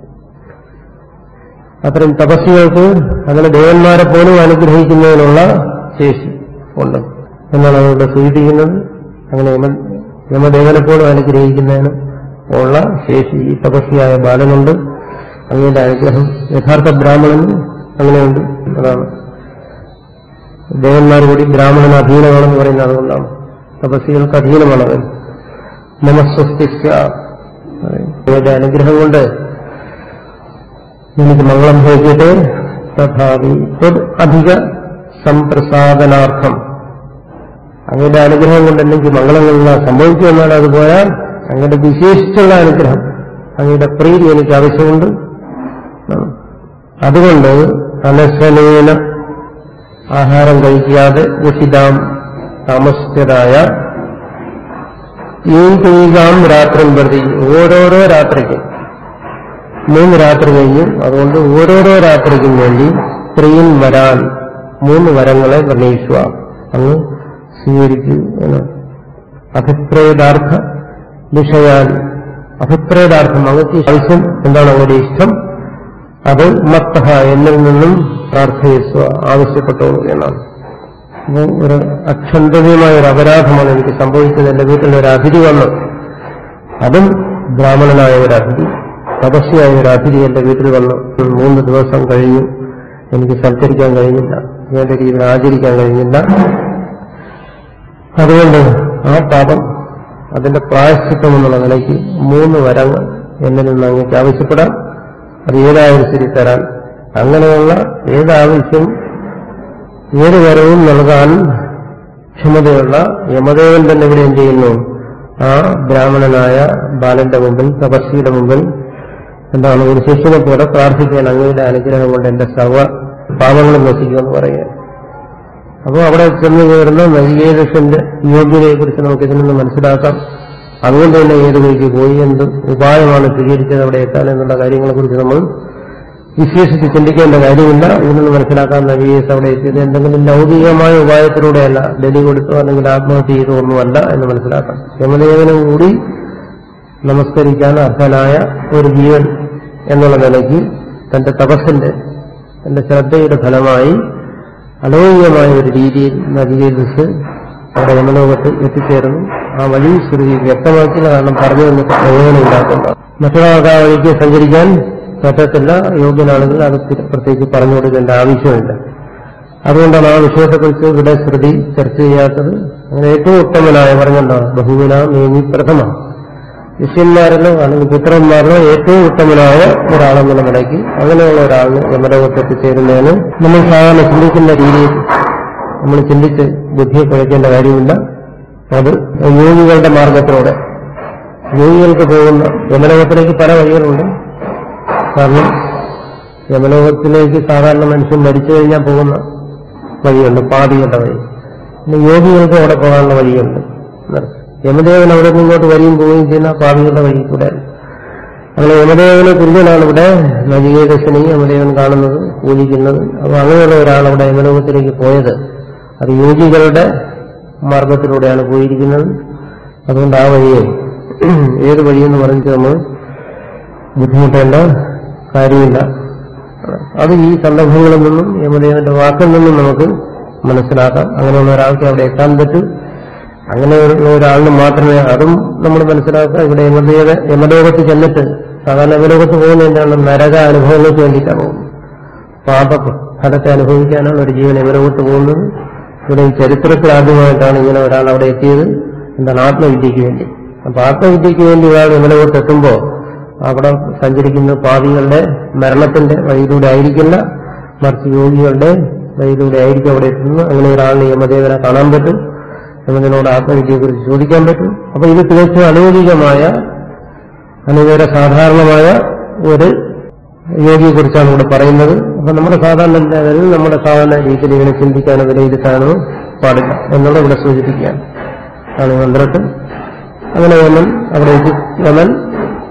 അത്തരം തപസ്സുകൾക്ക് അങ്ങനെ ദേവന്മാരെ പോലും അനുഗ്രഹിക്കുന്നതിനുള്ള ശേഷി ഉണ്ട് എന്നാണ് അവരുടെ സൂചിപ്പിക്കുന്നത് അങ്ങനെ യമ യമദേവനെ പോലും അനുഗ്രഹിക്കുന്നതിന് ഉള്ള ശേഷി ഈ തപസ്യായ ബാലനുണ്ട് അങ്ങയുടെ അനുഗ്രഹം യഥാർത്ഥ ബ്രാഹ്മണന് അങ്ങനെയുണ്ട് അതാണ് ദേവന്മാർ കൂടി ബ്രാഹ്മണന് അധീനമാണെന്ന് പറയുന്നത് അതുകൊണ്ടാണ് തപസ്സികൾക്ക് അധീനമാണത് നമസ്വസ്തിക്ക അങ്ങയുടെ അനുഗ്രഹം കൊണ്ട് എനിക്ക് മംഗളം ഭവിക്കട്ടെ തഥാപി ത്വത് അധിക സംപ്രസാദനാർത്ഥം അങ്ങയുടെ അനുഗ്രഹം കൊണ്ട് എനിക്ക് മംഗളങ്ങളെല്ലാം സംഭവിച്ചു എന്നാൽ അത് പോയാൽ അങ്ങയുടെ വിശേഷിച്ചുള്ള അനുഗ്രഹം അങ്ങയുടെ പ്രീതി എനിക്ക് ആവശ്യമുണ്ട് അതുകൊണ്ട് അനശനേന ആഹാരം കഴിക്കാതെ ഉഷിതാം താമസിച്ചതായ ഈ തീകാം രാത്രി പ്രതി ഓരോരോ രാത്രിക്കും മൂന്ന് രാത്രി കഴിഞ്ഞു അതുകൊണ്ട് ഓരോരോ രാത്രിക്കും വേണ്ടി സ്ത്രീൻ വരാൻ മൂന്ന് വരങ്ങളെ നിർണയിക്കുക അങ്ങ് സ്വീകരിക്കൂ എന്ന് അഭിപ്രേതാർത്ഥ വിഷയാൻ അഭിപ്രേതാർത്ഥം അങ്ങക്ക് ആവശ്യം എന്താണ് അങ്ങയുടെ ഇഷ്ടം അത് മത്തഹ എന്നിൽ നിന്നും പ്രാർത്ഥയിസ്വ ആവശ്യപ്പെട്ടോളൂ എന്നാണ് അപ്പോൾ ഒരു അക്ഷന്തവ്യമായ ഒരു അപരാധമാണ് എനിക്ക് സംഭവിച്ചത് എന്റെ വീട്ടിൽ ഒരു അതിഥി വന്നു അതും ബ്രാഹ്മണനായ ഒരു അതിഥി തപസ്യായ ഒരു അതിഥി എന്റെ വീട്ടിൽ വന്നു മൂന്ന് ദിവസം കഴിഞ്ഞു എനിക്ക് സൽക്കരിക്കാൻ കഴിഞ്ഞില്ല വേണ്ട രീതിയിൽ ആചരിക്കാൻ കഴിഞ്ഞില്ല അതുകൊണ്ട് ആ പാപം അതിന്റെ പ്രായശ്ചിത്തം എന്നുള്ള നിലയ്ക്ക് മൂന്ന് വരങ്ങൾ എന്നിൽ നിന്ന് അങ്ങേക്ക് ആവശ്യപ്പെടാം അത് ഏതായാലും ശരി തരാൻ അങ്ങനെയുള്ള ഏതാവശ്യം ഏത് വരവും നൽകാൻ ക്ഷമതയുള്ള യമദേവൻ തന്നെ ഇവിടെ എന്ത് ചെയ്യുന്നു ആ ബ്രാഹ്മണനായ ബാലന്റെ മുമ്പിൽ തപസ്സിയുടെ മുമ്പിൽ എന്താണ് ഒരു ശിഷ്യനെ പോലെ പ്രാർത്ഥിക്കാൻ അങ്ങയുടെ അനുഗ്രഹം കൊണ്ട് എന്റെ സർവ പാപങ്ങളും നശിക്കുമെന്ന് പറയുക അപ്പോൾ അവിടെ ചെന്ന് കയറുന്ന നൈകേതന്റെ യോഗ്യതയെക്കുറിച്ച് നമുക്ക് ഇതിൽ നിന്ന് മനസ്സിലാക്കാം അതുകൊണ്ട് തന്നെ ഏത് വഴിക്ക് പോയി എന്ത് ഉപായമാണ് സ്വീകരിച്ചത് അവിടെ എത്താൻ എന്നുള്ള കാര്യങ്ങളെക്കുറിച്ച് നമ്മൾ വിശേഷിച്ച് ചിന്തിക്കേണ്ട കാര്യമില്ല ഇതിൽ നിന്ന് മനസ്സിലാക്കാൻ നവീസ് അവിടെ എത്തിയത് എന്തെങ്കിലും ലൗകികമായ ഉപായത്തിലൂടെയല്ല ബലി കൊടുത്തോ അല്ലെങ്കിൽ ആത്മഹത്യ ചെയ്തോ ഒന്നുമല്ല എന്ന് മനസ്സിലാക്കാം യമദേവനും കൂടി നമസ്കരിക്കാൻ അർഹനായ ഒരു ജീവൻ എന്നുള്ള നിലയ്ക്ക് തന്റെ തപസ്സിന്റെ തന്റെ ശ്രദ്ധയുടെ ഫലമായി അലൗകികമായ ഒരു രീതിയിൽ നദികേതസ് അവിടെ യമലോകത്ത് എത്തിച്ചേർന്നു ആ വഴി ശ്രുതി വ്യക്തമാക്കില്ല കാരണം പറഞ്ഞു തന്നിട്ട് പ്രയോജനമില്ലാത്തതാണ് മറ്റൊരാൾക്ക് ആ വഴിക്ക് സഞ്ചരിക്കാൻ പറ്റത്തില്ല യോഗ്യനാണെങ്കിൽ അത് പ്രത്യേകിച്ച് പറഞ്ഞു കൊടുക്കേണ്ട ആവശ്യമില്ല അതുകൊണ്ടാണ് ആ വിഷയത്തെക്കുറിച്ച് ഇവിടെ ശ്രുതി ചർച്ച ചെയ്യാത്തത് അങ്ങനെ ഏറ്റവും ഉത്തമനായ പറഞ്ഞല്ലോ ബഹുവിന മേനി പ്രഥമ ശിഷ്യന്മാരിലോ അല്ലെങ്കിൽ പുത്രന്മാരിലോ ഏറ്റവും ഉത്തമനായ ഒരാളെന്നുള്ള നിലയ്ക്ക് അങ്ങനെയുള്ള ഒരാളിന് യമലോകത്ത് എത്തിച്ചേരുന്നതിന് നമ്മൾ സാധാരണ ചിന്തിക്കുന്ന രീതിയിൽ നമ്മൾ ചിന്തിച്ച് ബുദ്ധിയെ കുഴക്കേണ്ട കാര്യമില്ല അത് യോഗികളുടെ മാർഗത്തിലൂടെ യോഗികൾക്ക് പോകുന്ന യമലോകത്തിലേക്ക് പല വഴികളുണ്ട് കാരണം യമലോകത്തിലേക്ക് സാധാരണ മനുഷ്യൻ മരിച്ചു കഴിഞ്ഞാൽ പോകുന്ന വഴിയുണ്ട് പാതികളുടെ വഴി പിന്നെ യോഗികൾക്ക് അവിടെ പോകാനുള്ള വഴിയുണ്ട് യമദേവൻ അവിടെ നിന്ന് ഇങ്ങോട്ട് വരികയും പോവുകയും ചെയ്യുന്ന പാതികളുടെ വഴി കൂടെ അങ്ങനെ യമദേവനെ തുല്യനാണ് ഇവിടെ നജികേതശനെ യമദേവൻ കാണുന്നത് പൂജിക്കുന്നത് അപ്പൊ അങ്ങനെയുള്ള ഒരാൾ അവിടെ യമലോകത്തിലേക്ക് പോയത് അത് യോഗികളുടെ മാർഗത്തിലൂടെയാണ് പോയിരിക്കുന്നത് അതുകൊണ്ട് ആ വഴിയെ ഏത് വഴിയെന്ന് പറഞ്ഞിട്ട് നമ്മൾ ബുദ്ധിമുട്ടേണ്ട കാര്യമില്ല അത് ഈ സന്ദർഭങ്ങളിൽ നിന്നും യമദേവന്റെ വാക്കിൽ നിന്നും നമുക്ക് മനസ്സിലാക്കാം അങ്ങനെയുള്ള ഒരാൾക്ക് അവിടെ എത്താൻ പറ്റും അങ്ങനെയുള്ള ഒരാളിന് മാത്രമേ അതും നമ്മൾ മനസ്സിലാക്കുക ഇവിടെ യമദേവ യമലോകത്ത് ചെന്നിട്ട് സാധാരണ യമലോകത്ത് പോകുന്നതിനാണ് നരക അനുഭവങ്ങൾക്ക് വേണ്ടിയിട്ടാണ് പോകുന്നത് പാപ ഫലത്തെ അനുഭവിക്കാനാണ് ഒരു ജീവൻ യമലോകത്ത് പോകുന്നത് ഇവിടെ ഈ ചരിത്രത്തിൽ ആദ്യമായിട്ടാണ് ഇങ്ങനെ ഒരാൾ അവിടെ എത്തിയത് എന്താണ് ആത്മവിദ്യയ്ക്ക് വേണ്ടി അപ്പൊ ആത്മവിദ്യയ്ക്ക് വേണ്ടി ഒരാൾ യമലോകത്ത് എത്തുമ്പോൾ അവിടെ സഞ്ചരിക്കുന്ന പാപികളുടെ മരണത്തിന്റെ വഴിയിലൂടെ ആയിരിക്കില്ല മറിച്ച് യോഗികളുടെ വഴിയിലൂടെ ആയിരിക്കും അവിടെ എത്തുന്നത് അങ്ങനെ ഒരാളിന് യമദേവനെ കാണാൻ പറ്റും യമതിനോട് ആത്മവിദ്യയെക്കുറിച്ച് ചോദിക്കാൻ പറ്റും അപ്പൊ ഇത് തികച്ചും അലൗകികമായ അനുവേറെ സാധാരണമായ ഒരു യോഗിയെക്കുറിച്ചാണ് ഇവിടെ പറയുന്നത് അപ്പൊ നമ്മുടെ സാധാരണ ലെവലിൽ നമ്മുടെ സാധാരണ രീതിയിൽ ഇങ്ങനെ ചിന്തിക്കാനോ വിലയിരുത്താനോ പാടില്ല എന്നുള്ള ഇവിടെ സൂചിപ്പിക്കുകയാണ് ആണ് മന്ത്രത്തിൽ അങ്ങനെ യമൻ അവിടെ എത്തി യമൻ